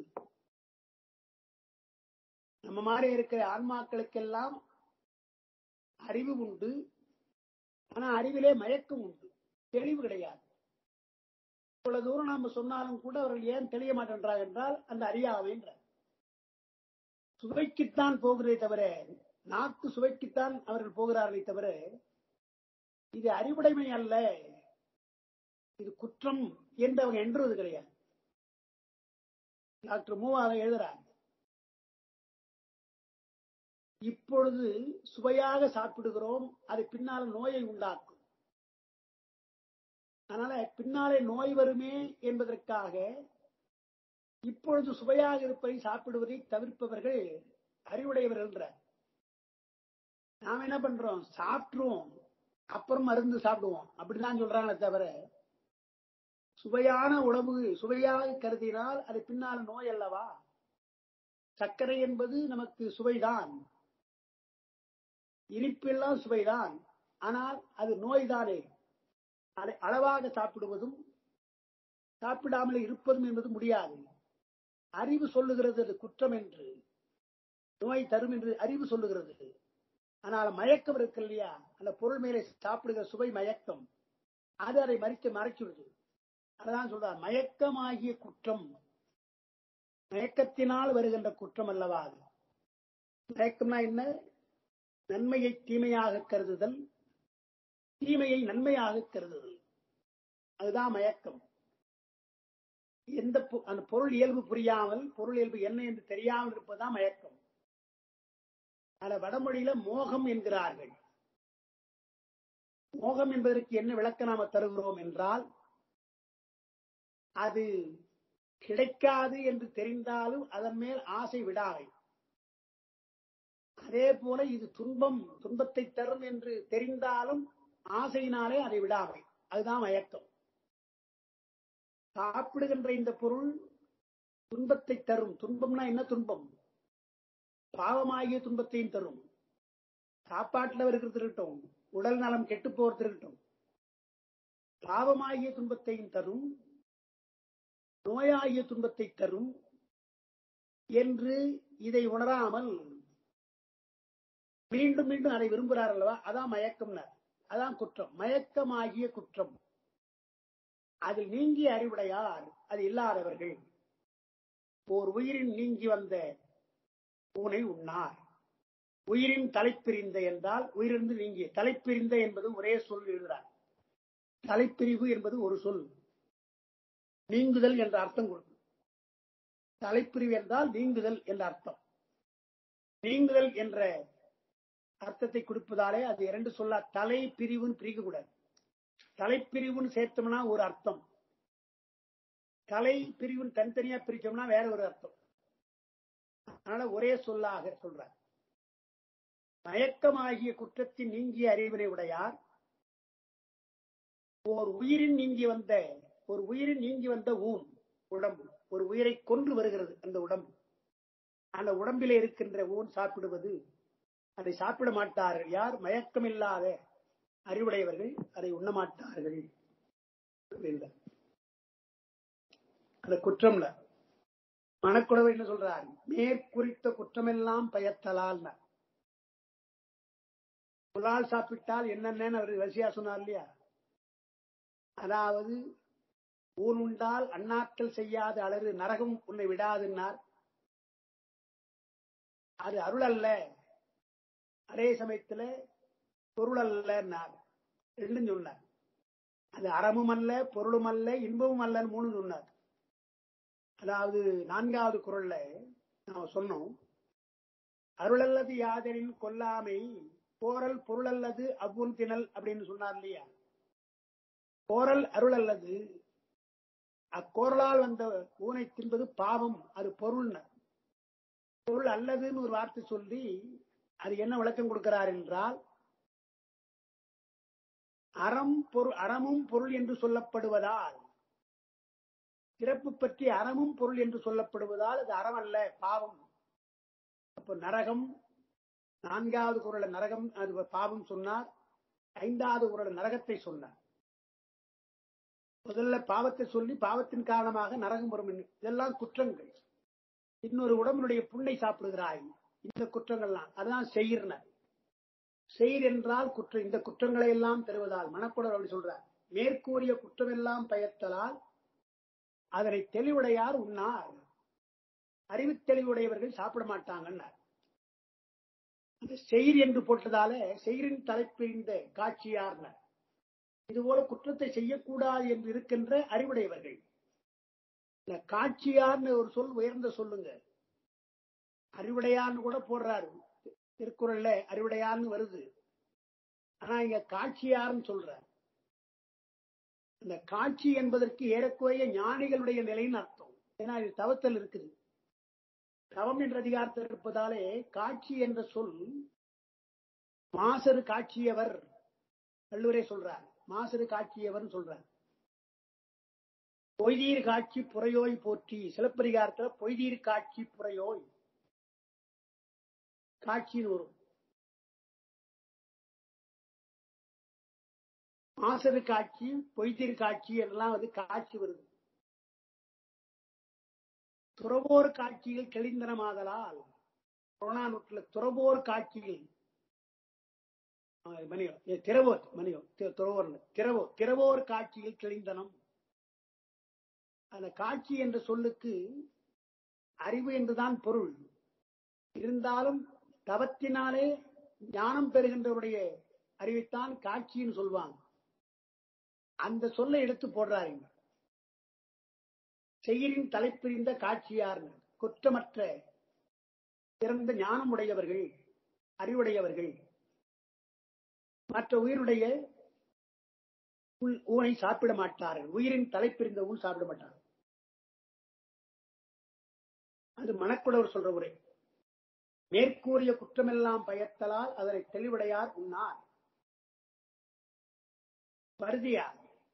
நம்ம மாதிரி இருக்கிற ஆன்மாக்களுக்கெல்லாம் அறிவு உண்டு ஆனா அறிவிலே மயக்கம் உண்டு தெளிவு கிடையாது இவ்வளவு தூரம் நாம சொன்னாலும் கூட அவர்கள் ஏன் தெளிய மாட்டேன்றார் என்றால் அந்த அறியாமைன்ற சுவைக்குத்தான் போகிறதே தவிர நாக்கு சுவைக்குத்தான் அவர்கள் போகிறார்களே தவிர இது அறிவுடைமை அல்ல இது குற்றம் என்று அவங்க எண்ணுவது கிடையாது டாக்டர் மூவா அதை எழுதுறார் இப்பொழுது சுவையாக சாப்பிடுகிறோம் அது பின்னால் நோயை உண்டாக்கும் அதனால பின்னாலே நோய் வருமே என்பதற்காக இப்பொழுது சுவையாக இருப்பதை சாப்பிடுவதை தவிர்ப்பவர்கள் அறிவுடையவர்கள் நாம் என்ன பண்றோம் சாப்பிட்டுருவோம் அப்புறம் மருந்து சாப்பிடுவோம் அப்படிதான் சொல்றாங்களே தவிர சுவையான உணவு சுவையாக கருதினால் அது பின்னால் நோய் அல்லவா சர்க்கரை என்பது நமக்கு சுவைதான் இனிப்பெல்லாம் சுவைதான் ஆனால் அது நோய்தானே அதை அளவாக சாப்பிடுவதும் சாப்பிடாமல் இருப்பதும் என்பது முடியாது அறிவு சொல்லுகிறது அது குற்றம் என்று நோய் தரும் என்று அறிவு சொல்லுகிறது ஆனால் மயக்கம் இருக்கு இல்லையா அந்த பொருள் மேலே சாப்பிடுகிற சுவை மயக்கம் அது அதை மறிக்க மறைச்சுடுது அதான் சொல்றார் மயக்கமாகிய குற்றம் மயக்கத்தினால் வருகின்ற குற்றம் அல்லவா அது மயக்கம்னா என்ன நன்மையை தீமையாக கருதுதல் தீமையை நன்மையாக கருதுதல் அதுதான் மயக்கம் எந்த பொ- அந்த பொருள் இயல்பு புரியாமல் பொருள் இயல்பு என்ன என்று தெரியாமல் இருப்பதுதான் மயக்கம் அத வடமொழியில மோகம் என்கிறார்கள் மோகம் என்பதற்கு என்ன விளக்கம் நாம தருகிறோம் என்றால் அது கிடைக்காது என்று தெரிந்தாலும் அதன் மேல் ஆசை விடாமை அதே போல இது துன்பம் துன்பத்தை தரும் என்று தெரிந்தாலும் ஆசையினாலே அதை விடாமை அதுதான் மயக்கம் சாப்பிடுகின்ற இந்த பொருள் துன்பத்தை தரும் துன்பம்னா என்ன துன்பம் பாவமாகிய துன்பத்தையும் தரும் சாப்பாட்டுல இருக்கிறது இருக்கட்டும் உடல் நலம் கெட்டு போறது இருக்கட்டும் பாவமாகிய துன்பத்தையும் தரும் நோயாகிய துன்பத்தை தரும் என்று இதை உணராமல் மீண்டும் மீண்டும் அதை விரும்புகிறார் அல்லவா அதான் மயக்கம்னார் அதான் குற்றம் மயக்கமாகிய குற்றம் அதில் நீங்கிய அறிவுடையார் அது இல்லாதவர்கள் ஓர் உயிரின் நீங்கி வந்த ஊனை உண்ணார் உயிரின் தலைப்பிரிந்த என்றால் உயிரிருந்து நீங்கிய தலைப்பிரிந்த என்பது ஒரே சொல் எழுதுகிறார் தலைப்பிரிவு என்பது ஒரு சொல் நீங்குதல் என்ற அர்த்தம் கொடுக்கும் தலைப்பிரிவு என்றால் நீங்குதல் என்ற அர்த்தம் நீங்குதல் என்ற அர்த்தத்தை கொடுப்பதாலே அது இரண்டு சொல்லா தலை பிரிவுன்னு பிரிக்க கூடாது தலைப்பிரிவுன்னு சேர்த்தோம்னா ஒரு அர்த்தம் தலை பிரிவுன்னு தனித்தனியா பிரிச்சோம்னா வேற ஒரு அர்த்தம் அதனால ஒரே சொல்லாக சொல்றார் மயக்கமாகிய குற்றத்தின் நீங்கிய அறிவினை உடையார் ஓர் உயிரின் நீங்கி வந்த ஒரு உயிரின் நீங்கி வந்த ஊன் உடம்பு ஒரு உயிரை கொன்று வருகிறது அந்த உடம்பு அந்த உடம்பிலே இருக்கின்ற ஊன் சாப்பிடுவது அதை சாப்பிட மாட்டார்கள் யார் மயக்கமில்லாத அறிவுடையவர்கள் அதை உண்ண மாட்டார்கள் அப்படின்றார். அந்த குற்றம்ல மனக்குடவை என்ன சொல்றார் மேற்குறித்த குற்றமெல்லாம் பயத்தலால் புலால் சாப்பிட்டால் என்னென்னு அவர் வரிசையா சொன்னார் இல்லையா அதாவது ஊன் உண்டால் அண்ணாக்கள் செய்யாத அழகு நரகம் உன்னை விடாதுன்னார் அது அருள் அல்ல அதே சமயத்துல பொருள் அல்லன்னார் ரெண்டும் சொன்னார் அது அறமும் அல்ல பொருளும் அல்ல இன்பமும் அல்லன்னு மூணு சொன்னார் அதாவது நான்காவது குரல்ல நாம சொன்னோம் அருளல்லது யாதரின் கொல்லாமை போரல் பொருளல்லது அவ்வுன் திணல் அப்படின்னு சொன்னார் இல்லையா கோரல் அருள் அல்லது அக்கோரலால் வந்த ஊனை தின்பது பாவம் அது பொருள் பொருள் அல்லதுன்னு ஒரு வார்த்தை சொல்லி அது என்ன விளக்கம் கொடுக்கிறார் என்றால் அறம் பொருள் அறமும் பொருள் என்று சொல்லப்படுவதால் பிறப்பு பற்றி அறமும் பொருள் என்று சொல்லப்படுவதால் அது அறம் அல்ல பாவம் அப்ப நரகம் நான்காவது குரல நரகம் அது பாவம் சொன்னார் ஐந்தாவது குரல நரகத்தை சொன்னார் முதல்ல பாவத்தை சொல்லி பாவத்தின் காரணமாக நரகம் வரும் என்று. இதெல்லாம் குற்றங்கள் இன்னொரு உடம்புடைய புண்ணை சாப்பிடுகிறாய் இந்த குற்றங்கள்லாம் அதுதான் செய்யினர் செயிர் என்றால் குற்றம் இந்த குற்றங்களை எல்லாம் தருவதால் மனக்குடர் அப்படி சொல்றார் மேற்கூறிய குற்றமெல்லாம் பயத்தலால் அதனை தெளிவுடையார் உண்ணார் அறிவு தெளிவுடையவர்கள் சாப்பிட மாட்டாங்கன்னார் அந்த செயிர் என்று போட்டதால செயிரின் தலைப்பிரிந்த காட்சியார்னர் இதுபோல குற்றத்தை செய்யக்கூடாது என்று இருக்கின்ற அறிவுடையவர்கள் இந்த காட்சியார்னு ஒரு சொல் உயர்ந்த சொல்லுங்க அறிவுடையான்னு கூட போடுறாரு திருக்குறள்ல அறிவுடையான்னு வருது ஆனா இங்க காட்சியார்னு சொல்றார் இந்த காட்சி என்பதற்கு ஏறக்குறைய ஞானிகளுடைய நிலைன்னு அர்த்தம் ஏன்னா இது தவத்தல் இருக்குது தவம் என்ற அதிகாரத்தில் இருப்பதாலே காட்சி என்ற சொல் மாசரு காட்சியவர் வள்ளுவரே சொல்றார் மாசரு காட்சியவர் சொல்றார் பொய்தீர் காட்சி புறையோய் போற்றி சிலப்பதிகாரத்துல பொய்தீர் காட்சி புறையோய் காட்சின்னு வரும் மாசரு காட்சி பொய்தீர் காட்சி எல்லாம் வந்து காட்சி வருது துறவோர் காட்சியில் தெளிந்தனமாதலால் கொரோனா நூற்றுல துறவோர் காட்சியில் ஆ, மணியம் ஏ, திறவோர் மணியம் தி- துறவோர் இல்ல, திறவோர் திறவோர் காட்சியில் தெளிந்தனம் அந்த காட்சி என்ற சொல்லுக்கு அறிவு என்றுதான் பொருள் இருந்தாலும் தவத்தினாலே ஞானம் பெறுகின்றவருடைய அறிவைத்தான் காட்சின்னு சொல்லுவாங்க அந்த சொல்லை எடுத்து போடுறாருங்க செயலின் தலைப்பிரிந்த காட்சியார் குற்றமற்ற சிறந்த ஞானம் உடையவர்கள் அறிவுடையவர்கள் மற்ற உயிருடைய உள் ஊனை சாப்பிட மாட்டார்கள் உயிரின் தலைப்பிரிந்த ஊன் சாப்பிட மாட்டார்கள் அது மணக்குடவர் சொல்ற உரை மேற்கூறிய குற்றமெல்லாம் பயத்தலால் அதனை தெளிவுடையார் உண்ணார் பருதியார்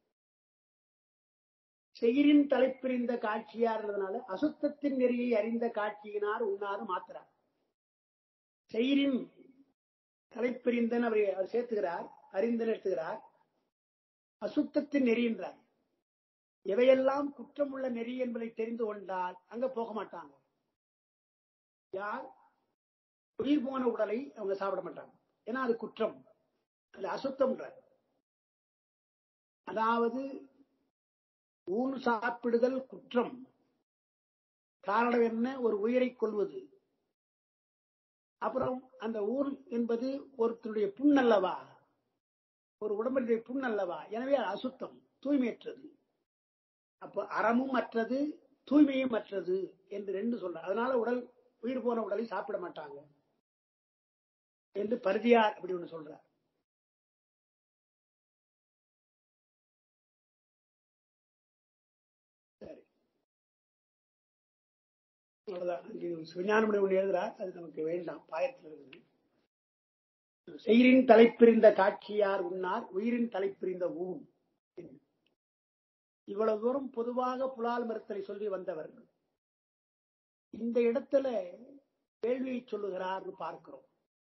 செயிரின் தலைப்பிரிந்த காட்சியார்ன்றதுனால அசுத்தத்தின் நெறியை அறிந்த காட்சியினார் உண்ணாறு மாத்திரார் செயிரின் தலைப்பிரிந்தன் அவர் அவர் சேர்த்துகிறார் அறிந்தன் எடுத்துகிறார் அசுத்தத்தின் நெறி என்றார் எவையெல்லாம் குற்றமுள்ள நெறி என்பதை தெரிந்து கொண்டால் அங்க போக மாட்டாங்க யார் உயிர் போன உடலை அவங்க சாப்பிட மாட்டாங்க ஏன்னா அது குற்றம் அது அசுத்தம்ன்றார் அதாவது ஊன் சாப்பிடுதல் குற்றம் காரணம் என்ன ஒரு உயிரை கொள்வது அப்புறம் அந்த ஊர் என்பது ஒருத்தருடைய புண் அல்லவா ஒரு உடம்புடைய புண் அல்லவா எனவே அது அசுத்தம் தூய்மையற்றது அப்ப அறமும் அற்றது தூய்மையும் அற்றது என்று ரெண்டு சொல்ற அதனால உடல் உயிர் போன உடலை சாப்பிட மாட்டாங்க என்று பருதியார் அப்படி ஒண்ணு சொல்றார் சரி அவ்வளவுதான் இங்க விஞ்ஞானமணி ஒண்ணு எழுதுறார் அது நமக்கு வேண்டாம் பாயத்தில் இருக்குது செயிரின் தலைப்பிரிந்த காட்சியார் உண்ணார் உயிரின் தலைப்பிரிந்த ஊன் இவ்வளவு தூரம் பொதுவாக புலால் மறுத்தலை சொல்லி வந்தவர் இந்த இடத்துல கேள்வியை சொல்லுகிறார்னு பார்க்கிறோம்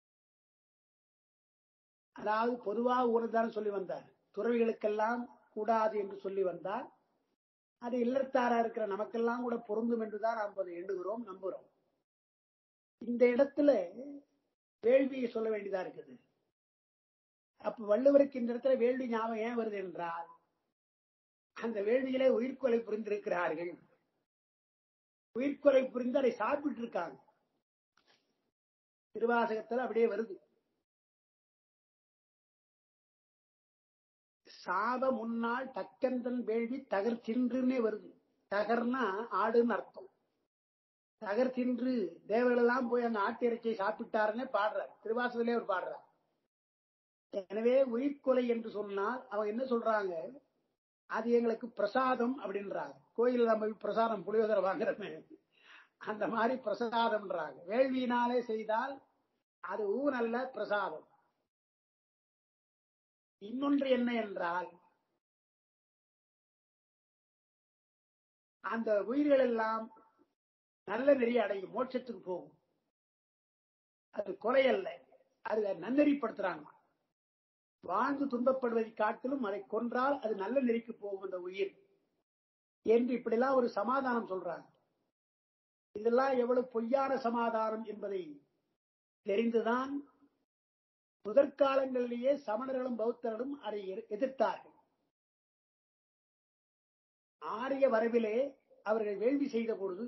அதாவது பொதுவாக ஊனதான சொல்லி வந்தார் துறவிகளுக்கெல்லாம் கூடாது என்று சொல்லி வந்தார் அது இல்லத்தாரா இருக்கிற நமக்கெல்லாம் கூட பொருந்தும் என்றுதான் நாம் அதை எண்ணுகிறோம் நம்புகிறோம் இந்த இடத்துல வேள்வியை சொல்ல வேண்டியதா இருக்குது அப்ப வள்ளுவருக்கு இந்த இடத்துல வேள்வி ஞாபகம் ஏன் வருது என்றால் அந்த வேள்வியிலே உயிர்கொலை புரிந்திருக்கிறார்கள் உயிர்கொலை புரிந்து அதை சாப்பிட்டு இருக்காங்க திருவாசகத்துல அப்படியே வருது சாப முன்னாள் தக்கந்தன் வேள்வி தகர் தின்றுன்னே வருது தகர்னா ஆடுன்னு அர்த்தம் தகர் தின்று தேவர்கள் எல்லாம் போய் அந்த ஆட்டு இறைச்சியை சாப்பிட்டாருன்னு பாடுறார் திருவாசகத்திலே அவர் பாடுறார் எனவே உயிர்கொலை என்று சொன்னால் அவங்க என்ன சொல்றாங்க அது எங்களுக்கு பிரசாதம் அப்படின்றாங்க கோயில்ல நம்ம போய் பிரசாதம் புளியோதரை வாங்குறமே அந்த மாதிரி பிரசாதம்ன்றாங்க வேள்வியினாலே செய்தால் அது ஊனல்ல பிரசாதம் இன்னொன்று என்ன என்றால் அந்த உயிர்கள் எல்லாம் நல்ல நெறி அடையும் மோட்சத்துக்கு போகும் அது கொலை அல்ல அது நன்னெறிப்படுத்துறாங்க வாழ்ந்து துன்பப்படுவதை காட்டிலும் அதை கொன்றால் அது நல்ல நெறிக்கு போகும் அந்த உயிர் என்று இப்படிலாம் ஒரு சமாதானம் சொல்றாங்க இதெல்லாம் எவ்வளவு பொய்யான சமாதானம் என்பதை தெரிந்துதான் முதற்காலங்களிலேயே சமணர்களும் பௌத்தர்களும் அதை எதிர்த்தார்கள் ஆரிய வரவிலே அவர்கள் வேள்வி செய்த பொழுது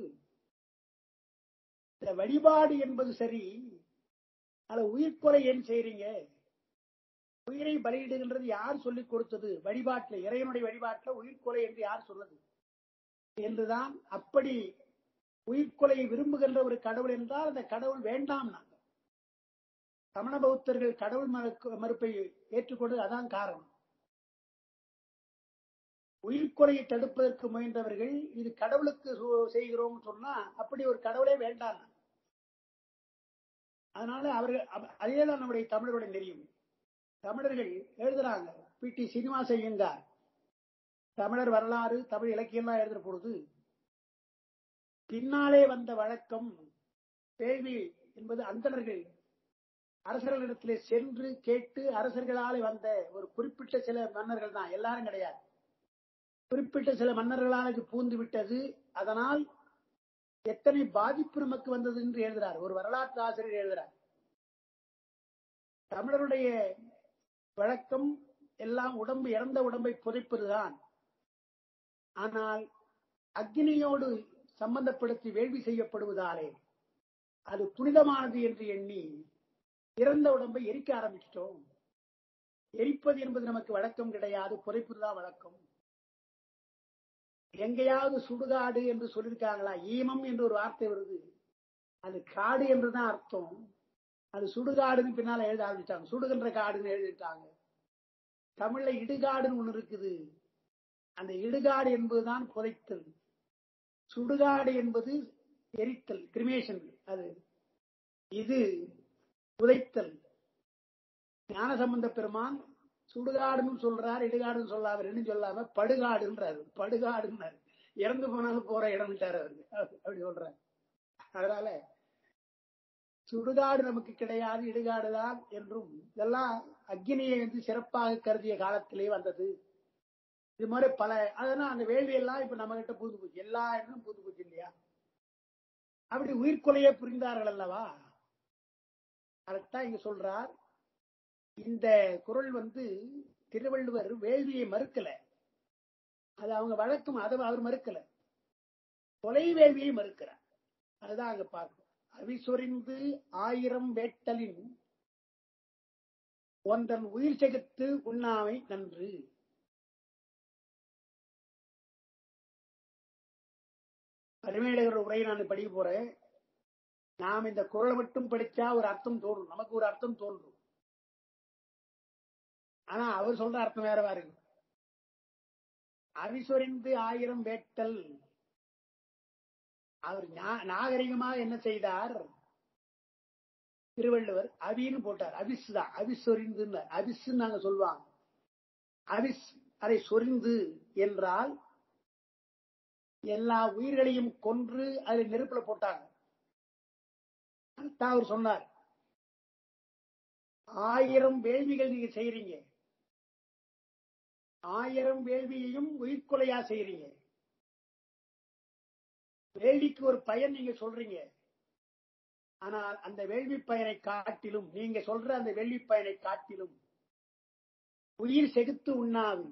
இந்த வழிபாடு என்பது சரி அல்ல உயிர்கொலை ஏன் செய்றீங்க உயிரை பலியிடுகின்றது யார் சொல்லிக் கொடுத்தது வழிபாட்டில் இறைவனுடைய வழிபாட்டில் உயிர்கொலை என்று யார் சொன்னது என்றுதான் அப்படி உயிர்கொலையை விரும்புகின்ற ஒரு கடவுள் என்றால் அந்த கடவுள் வேண்டாம் நாங்கள் சமண பௌத்தர்கள் கடவுள் மறுப்பை ஏற்றுக்கொண்டு அதான் காரணம் உயிர்கொலையை தடுப்பதற்கு முயன்றவர்கள் இது கடவுளுக்கு செய்கிறோம் சொன்னா அப்படி ஒரு கடவுளே வேண்டாம் அதனால அவர்கள் அதேதான் நம்முடைய தமிழருடைய நெறியும் தமிழர்கள் எழுதுறாங்க பி டி சீனிவாச ஐயங்கார் தமிழர் வரலாறு தமிழ் இலக்கியம்லாம் எழுதுற பொழுது பின்னாலே வந்த வழக்கம் கேள்வி என்பது அந்தணர்கள் அரசர்களிடத்திலே சென்று கேட்டு அரசர்களாலே வந்த ஒரு குறிப்பிட்ட சில மன்னர்கள் தான் எல்லாரும் கிடையாது குறிப்பிட்ட சில மன்னர்களால் இது பூந்து விட்டது அதனால் எத்தனை பாதிப்பு நமக்கு வந்தது என்று எழுதுறார் ஒரு வரலாற்று ஆசிரியர் எழுதுறார் தமிழருடைய வழக்கம் எல்லாம் உடம்பு இறந்த உடம்பை புதைப்பதுதான் ஆனால் அக்னியோடு சம்பந்தப்படுத்தி வேள்வி செய்யப்படுவதாலே அது புனிதமானது என்று எண்ணி இறந்த உடம்பை எரிக்க ஆரம்பிச்சிட்டோம் எரிப்பது என்பது நமக்கு வழக்கம் கிடையாது புதைப்பதுதான் வழக்கம் எங்கேயாவது சுடுகாடு என்று சொல்லியிருக்காங்களா ஈமம் என்று ஒரு வார்த்தை வருது அது காடு என்றுதான் அர்த்தம் அது சுடுகாடுன்னு பின்னால எழுத ஆரம்பிச்சாங்க சுடுகின்ற காடுன்னு எழுதிட்டாங்க தமிழ்ல இடுகாடுன்னு ஒண்ணு இருக்குது அந்த இடுகாடு என்பதுதான் புதைத்தல் சுடுகாடு என்பது எரித்தல் கிரிமேஷன் அது இது புதைத்தல் ஞானசம்பந்த பெருமான் சுடுகாடுன்னு சொல்றாரு இடுகாடுன்னு சொல்லாம ரெண்டும் சொல்லாம படுகாடுன்றாரு படுகாடுன்னாரு இறந்து போனாலும் போற இடம்ட்டாரு அவரு அப்படி சொல்றாரு அதனால சுடுகாடு நமக்கு கிடையாது இடுகாடுதான் என்றும் இதெல்லாம் அக்னியை வந்து சிறப்பாக கருதிய காலத்திலே வந்தது இது மாதிரி பல அதனால் அந்த வேள்வி எல்லாம் இப்ப நம்ம கிட்ட புது போச்சு எல்லா இடமும் புது போச்சு இல்லையா அப்படி உயிர்கொலையே புரிந்தார்கள் அல்லவா அதைத்தான் இங்க சொல்றார் இந்த குரல் வந்து திருவள்ளுவர் வேள்வியை மறுக்கல அது அவங்க வழக்கம் அதை அவர் மறுக்கல கொலை வேள்வியை மறுக்கிறார் அதுதான் அங்க பார்க்கணும் அவிசொரிந்து ஆயிரம் வேட்டலின் ஒன்றன் உயிர் செகுத்து உண்ணாமை நன்று பரிமேடகர் உரையை நான் படிக்க போறேன் நாம் இந்த குரலை மட்டும் படிச்சா ஒரு அர்த்தம் தோணும் நமக்கு ஒரு அர்த்தம் தோன்றும் ஆனா அவர் சொல்ற அர்த்தம் வேற பாருங்க அவிசொரிந்து ஆயிரம் வேட்டல் அவர் நாகரிகமாக என்ன செய்தார் திருவள்ளுவர் அவின்னு போட்டார் அவிஸ் தான் அவிஸ் சொரிந்து அவிஸ் நாங்க சொல்லுவாங்க அவிஸ் அதை சொரிந்து என்றால் எல்லா உயிர்களையும் கொன்று அதில் நெருப்புல போட்டாங்க அவர் சொன்னார் ஆயிரம் வேள்விகள் நீங்க செய்யறீங்க ஆயிரம் வேள்வியையும் உயிர்கொலையா செய்யறீங்க வேள்விக்கு ஒரு பயன் நீங்க சொல்றீங்க ஆனால் அந்த வேள்வி பயனை காட்டிலும் நீங்க சொல்ற அந்த வேள்வி பயனை காட்டிலும் உயிர் செகுத்து உண்ணாது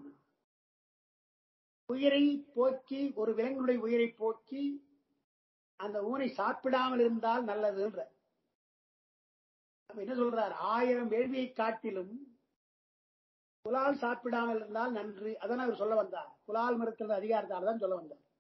உயிரை போக்கி ஒரு விலங்குடைய உயிரை போக்கி அந்த ஊனை சாப்பிடாமல் இருந்தால் நல்லதுன்ற என்ன சொல்றார் ஆயிரம் வேள்வியை காட்டிலும் புலால் சாப்பிடாமல் இருந்தால் நன்று அதான் அவர் சொல்ல வந்தார் புலால் மறுக்கிற அதிகாரத்தால் தான் சொல்ல வந்தார்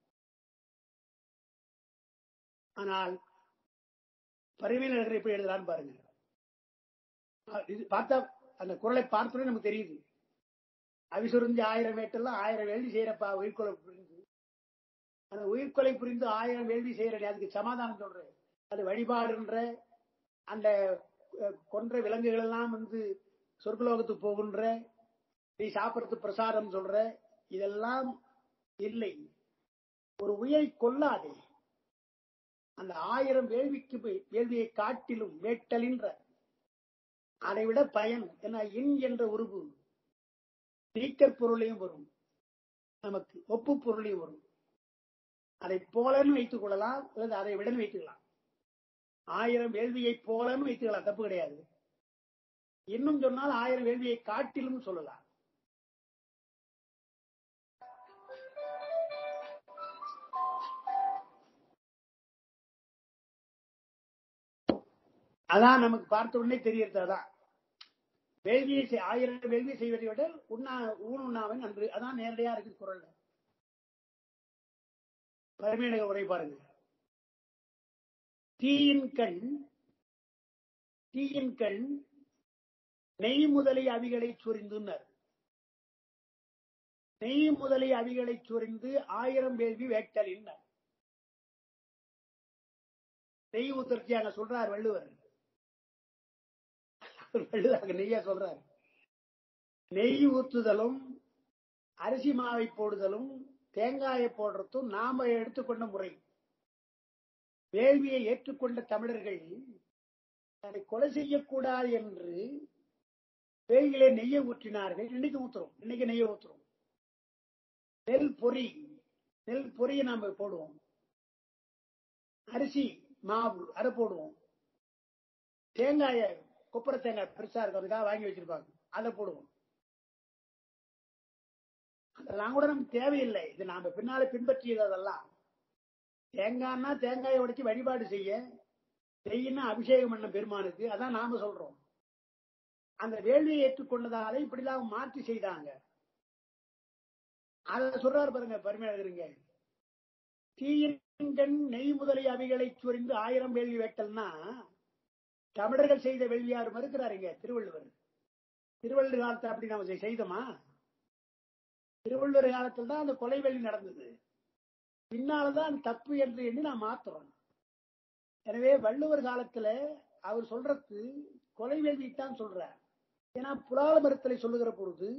ஆனால் பரிமையினர் எப்படி எழுதலான்னு பாருங்க அஹ் இது பார்த்தா அந்த குரலை பார்த்தோன்னே நமக்கு தெரியுது அவிசுருந்தி ஆயிரம் வேட்டெல்லாம் ஆயிரம் வேள்வி செய்யறப்பா உயிர்கொலை புரிந்து அந்த உயிர்கொலை புரிந்து ஆயிரம் வேள்வி செய்யற அதுக்கு சமாதானம் சொல்றேன் அது வழிபாடுன்ற அந்த அஹ், கொன்ற விலங்குகள் எல்லாம் வந்து சொர்க்கலோகத்துக்கு போகின்ற நீ சாப்பிடுறது பிரசாதம் சொல்ற இதெல்லாம் இல்லை ஒரு உயிரை கொல்லாதே அந்த ஆயிரம் வேள்விக்கு போய் வேள்வியை காட்டிலும் வேட்டலின்ற அதை விட பயன் என இன் என்ற உருவு நீக்கற் பொருளையும் வரும் நமக்கு ஒப்பு பொருளையும் வரும் அதை போலன்னு வைத்துக் கொள்ளலாம் அல்லது அதை விடன்னு வைத்துக்கலாம் ஆயிரம் வேள்வியை போலன்னு வைத்துக்கலாம் தப்பு கிடையாது இன்னும் சொன்னால் ஆயிரம் வேள்வியை காட்டிலும் சொல்லலாம் அதான் நமக்கு பார்த்த உடனே தெரியறது அதான் வேள்வியை செய்- ஆயிரம் வேள்வி செய்வதை விட உண்ணா ஊன் உண்ணாவன் அன்று அதான் நேரடியா இருக்கு குரல்ல பரமேடக உரை பாருங்க தீயின் கண் தீயின் கண் நெய் முதலை அவிகளை சொரிந்துனர் நெய் முதலை அவிகளை சொரிந்து ஆயிரம் வேள்வி வேட்டலின் நெய் ஊத்தர்ச்சி அங்க சொல்றார் வள்ளுவர் வள்ளுவர் அங்க நெய்யா சொல்றார் நெய் ஊத்துதலும் அரிசி மாவை போடுதலும் தேங்காயை போடுறதும் நாம எடுத்துக்கொண்ட முறை வேள்வியை ஏற்றுக்கொண்ட தமிழர்கள் அதை கொலை செய்யக்கூடாது என்று வேள்வியிலே நெய்யை ஊற்றினார்கள் இன்னைக்கு ஊத்துறோம் இன்னைக்கு நெய்யை ஊத்துறோம் நெல் பொரி நெல் பொரியை நாம போடுவோம் அரிசி மாவு அதை போடுவோம் தேங்காய கொப்பரை தேங்காய் பெருசா இருக்கும் அதுக்காக வாங்கி வச்சிருப்பாங்க அதை போடுவோம் அதெல்லாம் கூட நமக்கு தேவையில்லை இது நாம பின்னால பின்பற்றியது அதெல்லாம் தேங்காய்னா தேங்காயை உடைச்சு வழிபாடு செய்ய செய்யினா அபிஷேகம் பண்ண பெருமானுக்கு அதான் நாம சொல்றோம் அந்த வேள்வியை ஏற்றுக்கொண்டதால இப்படிலாம் மாற்றி செய்தாங்க அத சொல்றாரு பாருங்க பரிமையாளருங்க தீயின்கண் நெய் முதலிய அவைகளை சொரிந்து ஆயிரம் வேள்வி வேட்டல்னா தமிழர்கள் செய்த வேள்வியார் மறுக்கிறாருங்க திருவள்ளுவர் திருவள்ளுவர் காலத்தை அப்படி நாம செய்- செய்தோமா திருவள்ளுவர் காலத்தில் தான் அந்த கொலை வேள்வி நடந்தது பின்னால்தான் தப்பு என்று எண்ணி நாம் மாத்துறோம் எனவே வள்ளுவர் காலத்துல அவர் சொல்றது கொலை வேள்வித்தான் சொல்றார் ஏன்னா புலால மறுத்தலை சொல்லுகிற பொழுது